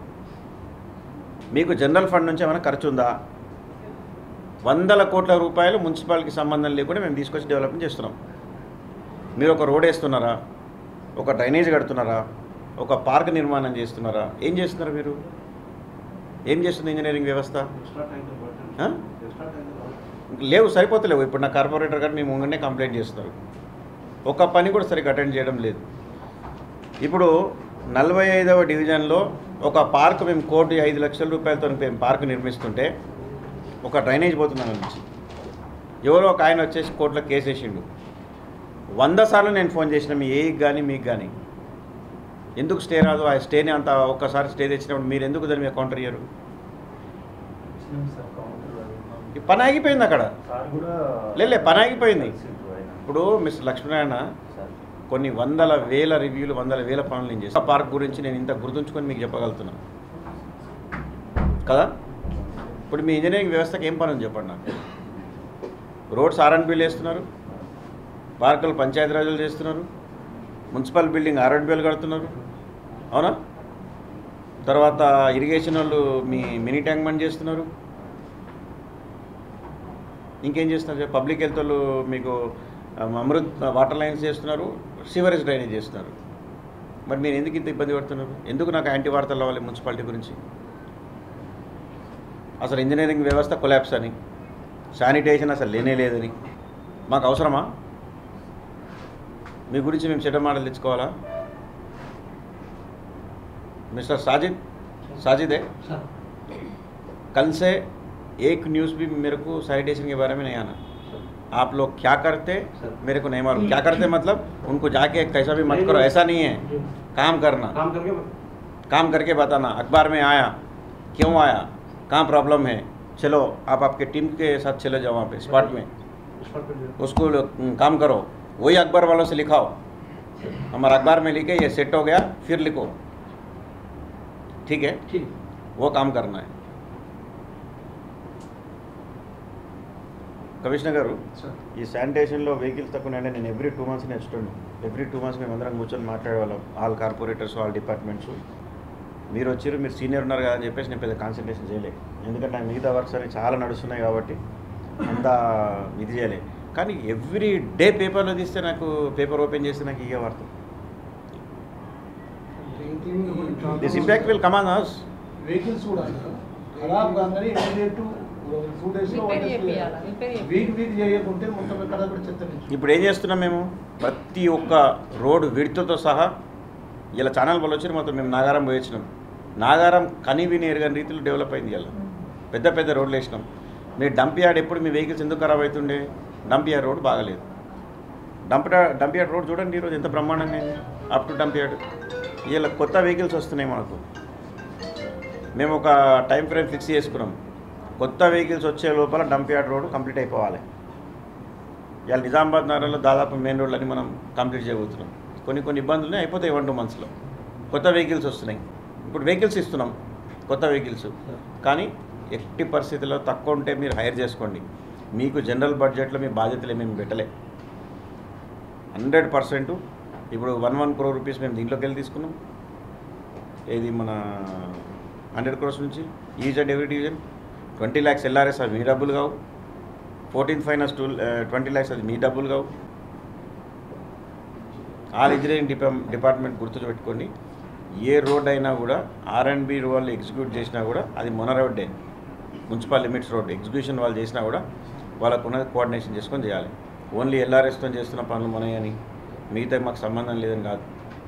మీకు జనరల్ ఫండ్ నుంచి ఏమైనా ఖర్చు ఉందా వందల కోట్ల రూపాయలు మున్సిపాలిటీకి సంబంధం లేకుండా మేము తీసుకొచ్చి డెవలప్మెంట్ చేస్తున్నాం మీరు ఒక రోడ్ వేస్తున్నారా ఒక డ్రైనేజ్ కడుతున్నారా ఒక పార్క్ నిర్మాణం చేస్తున్నారా ఏం చేస్తున్నారు మీరు ఏం చేస్తుంది ఇంజనీరింగ్ వ్యవస్థ ఎక్స్ట్రా ట్యాంకర్ పెట్టాం ఆ? ఎక్స్ట్రా ట్యాంకర్ ఇంక లేవు సరిపోతలేవు ఇప్పుడు నా కార్పొరేటర్ గారు మీ ముంగనే కంప్లైంట్ చేస్తున్నారు ఒక పని కూడా సరిగ్గా అటెండ్ చేయడం లేదు ఇప్పుడు నలభై ఐదవ డివిజన్లో ఒక పార్క్ మేము కోటి ఐదు లక్షల రూపాయలతో మేము పార్క్ నిర్మిస్తుంటే ఒక డ్రైనేజ్ పోతుంది అక్కడ నుంచి ఎవరో ఒక ఆయన వచ్చేసి కోర్టులో కేసు వేసిండు వంద సార్లు నేను ఫోన్ చేసిన మీ ఏకి కానీ మీకు కానీ ఎందుకు స్టే రాదు ఆ స్టేని అంత ఒక్కసారి స్టే తెచ్చినప్పుడు మీరు ఎందుకు దాని మీద కౌంటర్ ఇయ్యరు ఈ పని ఆగిపోయింది అక్కడ లేదు పని ఆగిపోయింది ఇప్పుడు మిస్టర్ లక్ష్మీనారాయణ కొన్ని వందల వేల రివ్యూలు వందల వేల పనులు నేను చేస్తాను పార్క్ గురించి నేను ఇంత గుర్తుంచుకొని మీకు చెప్పగలుగుతున్నా కదా ఇప్పుడు మీ ఇంజనీరింగ్ వ్యవస్థకి ఏం పని ఉంది చెప్పండి నాకు రోడ్స్ ఆర్ఎన్బిలు వేస్తున్నారు పార్కులు పంచాయతీరాజులు చేస్తున్నారు మున్సిపల్ బిల్డింగ్ ఆర్ఎన్బిలు కడుతున్నారు అవునా తర్వాత ఇరిగేషన్ వాళ్ళు మీ మినీ ట్యాంక్ బండ్ చేస్తున్నారు ఇంకేం చేస్తున్నారు చెప్పు? పబ్లిక్ హెల్త్ వాళ్ళు మీకు ఆ, అమృత్ వాటర్ లైన్స్ చేస్తున్నారు సివరేజ్ డ్రైనేజ్ చేస్తున్నారు మరి మీరు ఎందుకు ఇంత ఇబ్బంది పడుతున్నారు ఎందుకు నాకు యాంటీ వార్తలు రావాలి మున్సిపాలిటీ గురించి అసలు ఇంజనీరింగ్ వ్యవస్థ కొలాప్స్ అని శానిటేషన్ అసలు లేనే లేదని మాకు అవసరమా మీ గురించి మేము చెడ్డ మాటలు తెచ్చుకోవాలా మిస్టర్ సాజిద్ साजिद है कल से एक न्यूज़ भी मेरे को सैनिटेशन के बारे में नहीं आना आप लोग क्या करते मेरे को नहीं मालूम क्या करते मतलब उनको जाके कैसा भी मत करो ऐसा नहीं है काम करना काम करके काम करके बताना अखबार में आया क्यों आया कहाँ प्रॉब्लम है चलो आप आपके टीम के साथ चले जाओ वहाँ पे स्पॉट में उसको लो- काम करो वही अखबार वालों से लिखाओ हमारा अखबार में लिखे ये सेट हो गया फिर लिखो ठीक है ठीक वो काम करना है కమిషనర్ గారు ఈ శానిటేషన్లో వెహికల్స్ తక్కువ అంటే నేను ఎవ్రీ టూ మంత్స్ నేర్చుకోండి ఎవ్రీ టూ మంత్స్ మేము అందరం కూర్చొని మాట్లాడేవాళ్ళం ఆల్ కార్పొరేటర్స్ ఆల్ డిపార్ట్మెంట్స్ మీరు వచ్చారు మీరు సీనియర్ ఉన్నారు కదా అని చెప్పేసి నేను పెద్ద కాన్సన్ట్రేషన్ చేయలే ఎందుకంటే నాకు మిగతా వర్క్స్ అన్ని చాలా నడుస్తున్నాయి కాబట్టి అంత ఇది చేయలే కానీ ఎవ్రీ డే పేపర్లో తీస్తే నాకు పేపర్ ఓపెన్ చేస్తే నాకు ఇవే వార్త this impact will come on us vehicles కూడా ఖరాబ్ కాగానే ఇమీడియట్ టూ డేస్లో రిపేర్ చేపియాలా రిపేర్ వీక్ వీక్ చేయకుంటే మొత్తం ఎక్కడ కూడా చెత్త నుంచి ఇప్పుడు ఏం చేస్తున్నాం మేము ప్రతి ఒక్క రోడ్డు విడుతుతో సహా ఇలా ఛానల్ వాళ్ళు వచ్చి మొత్తం మేము నాగారం పోయి వచ్చినాం నాగారం కని విని ఎరగని రీతిలో డెవలప్ అయింది ఇలా పెద్ద పెద్ద రోడ్లు వేసినాం మీరు డంప్ యార్డ్ ఎప్పుడు మీ వెహికల్స్ ఎందుకు ఖరాబ్ అవుతుండే డంప్ యార్డ్ రోడ్ బాగలేదు డంప్ డంప్ యార్డ్ రోడ్ చూడండి ఈరోజు ఎంత బ్రహ్మాండంగా అయింది అప్ టు డంప్ యార్డ్ ఇలా కొత్త వెహికల్స్ వస్తున్నాయి మనకు మేము ఒక టైం ఫ్రేమ్ ఫిక్స్ చేసుకున్నాం కొత్త వెహికల్స్ వచ్చే లోపల డంప్ యార్డ్ రోడ్ కంప్లీట్ అయిపోవాలి ఇవాళ నిజామాబాద్ నగరంలో దాదాపు మెయిన్ రోడ్లన్నీ మనం కంప్లీట్ చేయబోతున్నాం కొన్ని కొన్ని ఇబ్బందులు అయిపోతాయి వన్ టూ మంత్స్లో కొత్త వెహికల్స్ వస్తున్నాయి ఇప్పుడు వెహికల్స్ ఇస్తున్నాం కొత్త వెహికల్స్ కానీ ఎట్టి పరిస్థితుల్లో తక్కువ ఉంటే మీరు హైర్ చేసుకోండి మీకు జనరల్ బడ్జెట్లో మీ బాధ్యతలు మేము పెట్టలే హండ్రెడ్ పర్సెంట్ ఇప్పుడు వన్ వన్ క్రోర్ రూపీస్ మేము దీంట్లోకి వెళ్ళి తీసుకున్నాం ఏది మన హండ్రెడ్ క్రోర్స్ నుంచి each and every division twenty lakhs LRS అవి మీ డబ్బులు కావు fourteen finance two twenty lakhs అది మీ డబ్బులు కావు ఆల్ ఇంజనీరింగ్ డిపా డిపార్ట్మెంట్ గుర్తుపెట్టుకోండి ఏ రోడ్ అయినా కూడా ఆర్ అండ్ బి వాళ్ళు ఎగ్జిక్యూట్ చేసినా కూడా అది మొన రోడ్డే మున్సిపల్ లిమిట్స్ రోడ్ ఎగ్జిక్యూషన్ వాళ్ళు చేసినా కూడా వాళ్ళకు ఉన్నది కోఆర్డినేషన్ చేసుకొని చేయాలి ఓన్లీ ఎల్ఆర్ఎస్తో చేస్తున్న పనులు మనయని మిగతా మాకు సంబంధం లేదని కాదు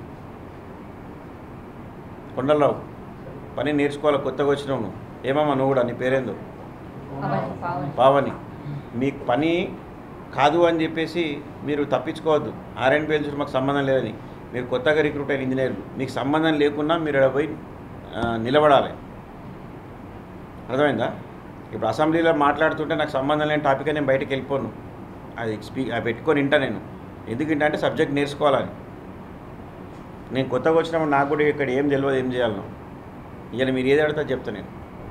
కొండలరావు పని నేర్చుకోవాలి కొత్తగా వచ్చినావు నువ్వు ఏమమ్మా నువ్వు కూడా నీ పేరేందో పావని మీకు పని కాదు అని చెప్పేసి మీరు తప్పించుకోవద్దు ఆర్ అండ్ పేల్స్ మాకు సంబంధం లేదని మీరు కొత్తగా రిక్రూట్ అయిన ఇంజనీర్లు మీకు సంబంధం లేకున్నా మీరు ఇక్కడ పోయి ఆ, నిలబడాలి అర్థమైందా ఇప్పుడు అసెంబ్లీలో మాట్లాడుతుంటే నాకు సంబంధం లేని టాపిక్ నేను బయటకు వెళ్ళిపోను అది స్పీ అది పెట్టుకొని వింటా నేను ఎందుకు వింటా అంటే సబ్జెక్ట్ నేర్చుకోవాలని నేను కొత్తగా వచ్చినప్పుడు నాకు కూడా ఇక్కడ ఏం తెలియదు ఏం చేయాలను ఇవాళ మీరు ఏది అడితే చెప్తా నేను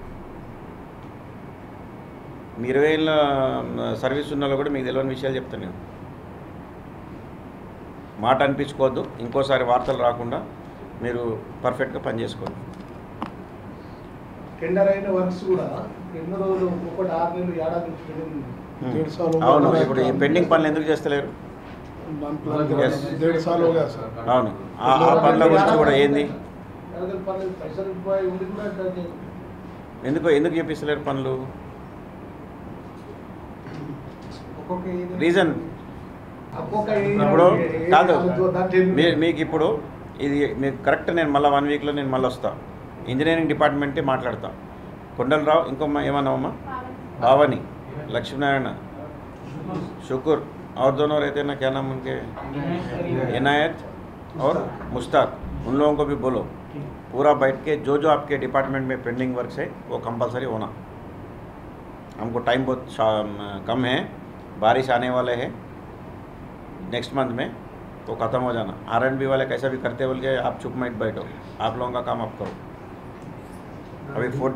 మీ ఇరవై ఏళ్ళ సర్వీస్ ఉన్న వాళ్ళు కూడా మీకు తెలియని విషయాలు చెప్తాను నేను మాట అనిపించుకోవద్దు ఇంకోసారి వార్తలు రాకుండా మీరు పర్ఫెక్ట్గా పనిచేసుకోండి టెండర్ అయిన వర్క్స్ కూడా ఎన్నో రోజులు ఒకటి ఆరు నెలలు ఏడాది నుంచి పెండింగ్ डेढ़ साल हो गया అవును हमारा ఇప్పుడు ఈ काम। పెండింగ్ పనులు ఎందుకు చేస్తలేరు वन प्लान Yes. डेढ़ साल हो गया सर అవును ఆ ఆ పనుల గురించి కూడా ఏంది అదే పని పైసలు పోయి ఉండి కూడా దాన్ని ఎందుకు ఎందుకు చేపిస్తలేరు పనులు ఒక్కొక్క ఇది- రీజన్ ఒక్కొక్క ఇది- ఇప్పుడు కాదు దాంట్లో మీ మీకు ఇప్పుడు ఇది మీకు కరెక్ట్ నేను మళ్ళీ వన్ వీక్లో నేను మళ్ళీ వస్తా ఇంజనీరింగ్ డిపార్ట్మెంటే మాట్లాడతా కొండలరావు ఇంకో ఏమన్నావమ్మా భావని लक्ष्मीनारायण शुक्र और दोनों रहते हैं ना क्या नाम उनके इनायत और मुश्ताक उन लोगों को भी बोलो पूरा बैठ के जो जो आपके डिपार्टमेंट में पेंडिंग वर्क है वो कंपलसरी होना हमको टाइम बहुत शा- कम है बारिश आने वाले है नेक्स्ट मंथ में तो ख़त्म हो जाना आर एंड बी वाले कैसा भी करते बोल के आप चुप मत बैठो आप लोगों का काम आप करो अभी फूड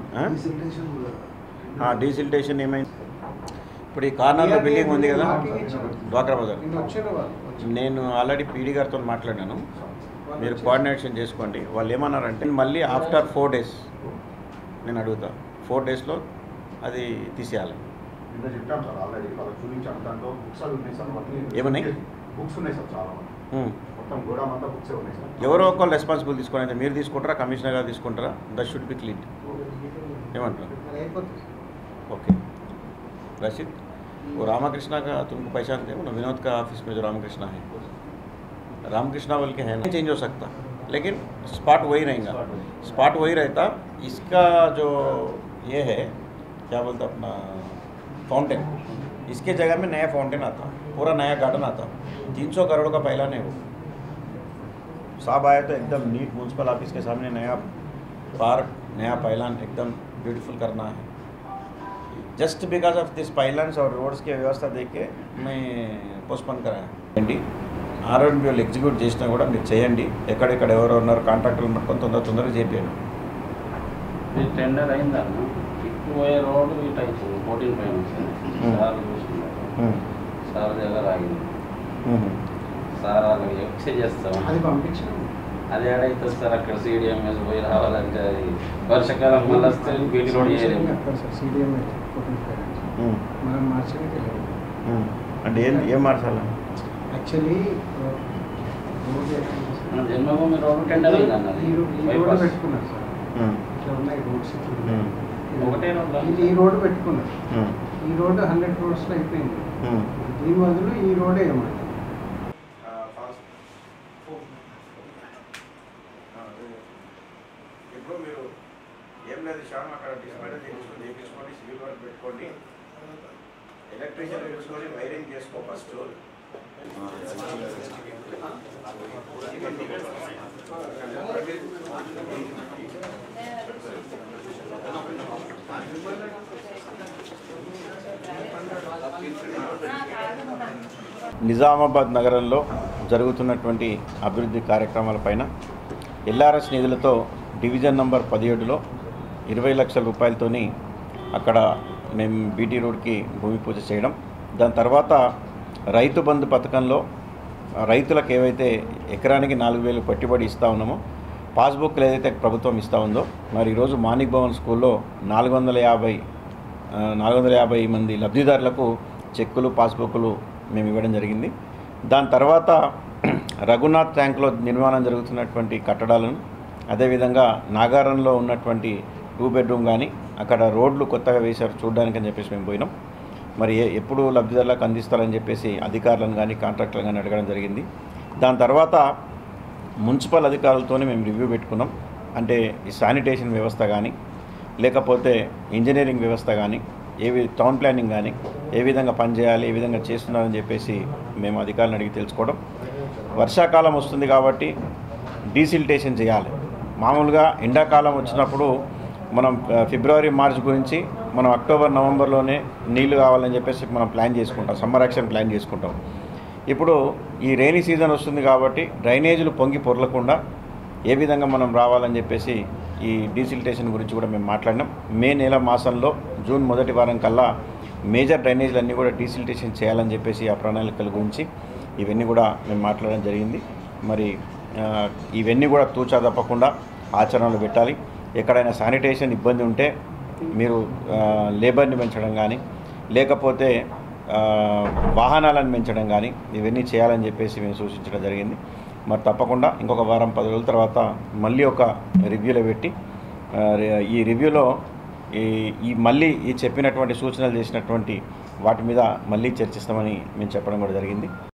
हाँ డీసిల్టేషన్ ఏమైంది ఇప్పుడు ఈ కార్నర్లో బిల్డింగ్ ఉంది కదా డ్వాక్రా బజార్ నిన్న వచ్చారు వాళ్ళు నేను ఆల్రెడీ పీడీ గారితో మాట్లాడాను మీరు కోఆర్డినేషన్ చేసుకోండి వాళ్ళు ఏమన్నారంటే మళ్ళీ ఆఫ్టర్ ఫోర్ డేస్ నేను అడుగుతా ఫోర్ డేస్లో అది తీసేయాలి నిన్న చెప్పాం సార్ ఆల్రెడీ వాళ్ళకి చూపించాం దాంట్లో బుక్స్ అవి ఉన్నాయి సార్ అవన్నీ ఏమున్నాయి? బుక్స్ ఉన్నాయి సార్ చాలా ఉమ్. మొత్తం గోడాం అంతా బుక్స్ ఉన్నాయి సార్ ఎవరో ఒకళ్ళు రెస్పాన్సిబుల్ తీసుకొని అయితే మీరు తీసుకుంటారా కమిషనర్ గారు తీసుకుంటారా దట్ షుడ్ బి క్లీన్ ఏమంటారు మరి అయిపోతుంది ओके रशीद वो रामाकृष्णा का तुमको पहचानते हो ना विनोद का ऑफिस में जो रामकृष्णा है रामकृष्णा बोल के है ना चेंज हो सकता लेकिन स्पॉट वही रहेगा स्पॉट वही रहता इसका जो ये है क्या बोलते अपना फाउंटेन इसके जगह में नया फाउंटेन आता पूरा नया गार्डन आता तीन सौ करोड़ का पहला नहीं वो साहब आया तो एकदम नीट म्यूनसिपल ऑफिस के सामने नया पार्क नया पैलान एकदम ब्यूटीफुल करना है just because of this pylons और రోడ్స్ की వ్యవస్థ देख के मैं పోస్ట్పోన్ कराया అండి ఆర్ఎండ్బి వాళ్ళు ఎగ్జిక్యూట్ చేసినా కూడా మీరు చేయండి ఎక్కడెక్కడ ఎవరు ఉన్నారు కాంట్రాక్టర్లు పట్టుకొని తొందర తొందరగా చేయండి ఈ టెండర్ అయిందన్న పోయే రోడ్డు ఇటు అవుతుంది ఫోర్టీన్ పైన సార్ చూసుకున్నారు సార్ దగ్గర ఆగింది సార్ వాళ్ళకి ఎక్సైజ్ చేస్తాం అది పంపించాను అది ఏడైతుంది సార్ అక్కడ సీడిఎంఎస్ పోయి రావాలంటే అది వర్షాకాలం మళ్ళీ వస్తే బీటీ రోడ్ చేయలేము సీడీఎం మనం మార్చడానికి వెళ్ళాము అంటే ఏం ఏం మార్చాలి యాక్చువల్లీ మన జన్మభూమి రోడ్డు టెండర్ అయిందన్న అది ఈ రో- ఈ రోడ్డు బైపాస్ పెట్టుకున్నారు సార్ ఇట్లా ఉన్నాయి రోడ్స్ ఇట్లా ఉన్నాయి. ఒకటే రోడ్డు ఇది ఈ రోడ్డు పెట్టుకున్నారు ఈ రోడ్డు హండ్రెడ్ క్రోర్స్లో అయిపోయింది దీని బదులు ఈ రోడ్డే ఏమన్నా ఇప్పుడు మీరు ఏం లేదు శ్యామ్ అక్కడ డిస్మైడ్ చేయించుకొని చేయించుకోండి సివిల్ వర్క్ పెట్టుకోండి ఎలక్ట్రీషియన్ తెలుసుకొని వైరింగ్ చేసుకో ఫస్ట్ నిజామాబాద్ నగరంలో జరుగుతున్నటువంటి అభివృద్ధి కార్యక్రమాలపైన ఎల్ఆర్ఎస్ నిధులతో డివిజన్ నంబర్ పదిహేడులో ఇరవై లక్షల రూపాయలతోని అక్కడ మేము బీటీ రోడ్కి భూమి పూజ చేయడం దాని తర్వాత రైతు బంధు పథకంలో రైతులకు ఏవైతే ఎకరానికి నాలుగు వేలు పెట్టుబడి ఇస్తూ ఉన్నామో పాస్బుక్లు ఏదైతే ప్రభుత్వం ఇస్తూ ఉందో మరి ఈరోజు మాణిక్ భవన్ స్కూల్లో నాలుగు వందల యాభై ఆ, నాలుగు వందల యాభై మంది లబ్ధిదారులకు చెక్కులు పాస్బుక్లు మేము ఇవ్వడం జరిగింది దాని తర్వాత రఘునాథ్ ట్యాంక్లో నిర్మాణం జరుగుతున్నటువంటి కట్టడాలను అదేవిధంగా నాగారంలో ఉన్నటువంటి టూ బెడ్రూమ్ కానీ అక్కడ రోడ్లు కొత్తగా వేశారు చూడడానికి అని చెప్పేసి మేము పోయినాం మరి ఏ- ఎప్పుడు లబ్ధిదారులకు అందిస్తారని చెప్పేసి అధికారులను కానీ కాంట్రాక్టర్లను కానీ అడగడం జరిగింది దాని తర్వాత మున్సిపల్ అధికారులతోనే మేము రివ్యూ పెట్టుకున్నాం అంటే ఈ శానిటేషన్ వ్యవస్థ కానీ లేకపోతే ఇంజనీరింగ్ వ్యవస్థ కానీ ఏ వి- టౌన్ ప్లానింగ్ కానీ ఏ విధంగా పనిచేయాలి ఏ విధంగా చేస్తున్నారని చెప్పేసి మేము అధికారులను అడిగి తెలుసుకోవడం వర్షాకాలం వస్తుంది కాబట్టి డీసిల్టేషన్ చేయాలి మామూలుగా ఎండాకాలం వచ్చినప్పుడు మనం ఆ, ఫిబ్రవరి మార్చ్ గురించి మనం అక్టోబర్ నవంబర్లోనే నీళ్లు కావాలని చెప్పేసి మనం ప్లాన్ చేసుకుంటాం సమ్మర్ యాక్షన్ ప్లాన్ చేసుకుంటాం ఇప్పుడు ఈ రైనీ సీజన్ వస్తుంది కాబట్టి డ్రైనేజీలు పొంగి పొరలకుండా ఏ విధంగా మనం రావాలని చెప్పేసి ఈ డీసిల్టేషన్ గురించి కూడా మేము మాట్లాడినాం మే నెల మాసంలో జూన్ మొదటి వారం కల్లా మేజర్ డ్రైనేజీలు అన్నీ కూడా డీసిల్టేషన్ చేయాలని చెప్పేసి ఆ ప్రణాళికల గురించి ఇవన్నీ కూడా మేము మాట్లాడడం జరిగింది మరి ఆ, ఇవన్నీ కూడా తూచా తప్పకుండా ఆచరణలో పెట్టాలి ఎక్కడైనా శానిటేషన్ ఇబ్బంది ఉంటే మీరు ఆ, లేబర్ని పెంచడం కానీ లేకపోతే ఆ, వాహనాలను పెంచడం కానీ ఇవన్నీ చేయాలని చెప్పేసి మేము సూచించడం జరిగింది మరి తప్పకుండా ఇంకొక వారం పది రోజుల తర్వాత మళ్ళీ ఒక రివ్యూలో పెట్టి ఆ, రి- ఈ రివ్యూలో ఈ ఈ మళ్ళీ ఈ చెప్పినటువంటి సూచనలు చేసినటువంటి వాటి మీద మళ్ళీ చర్చిస్తామని మేము చెప్పడం కూడా జరిగింది